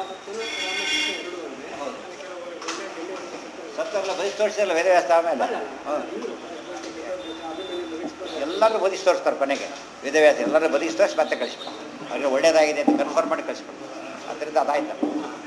Speaker 1: ಹೌದು ಸತ್ತರೆಲ್ಲ ಬದಿಸಿ ತೋರಿಸಿಲ್ಲ ಬೇರೆ ವ್ಯವಸ್ಥೆ ಆಮೇಲೆ ಹೌದು ಎಲ್ಲರೂ ಬದಿಸಿ ತೋರಿಸ್ತಾರೆ ಕೊನೆಗೆ ವೇದವ್ಯಾಸ ಎಲ್ಲರೂ ಬದಿಸಿ ತೋರಿಸಿ ಮತ್ತೆ ಕಳಿಸ್ಬೇಕು ಅವ್ರಿಗೆ ಒಳ್ಳೇದಾಗಿದೆ ಅಂತ ಕನ್ಫರ್ಮ್ ಮಾಡಿ ಕಳಿಸ್ಬೇಕು ಅದರಿಂದ ಅದಾಯ್ತು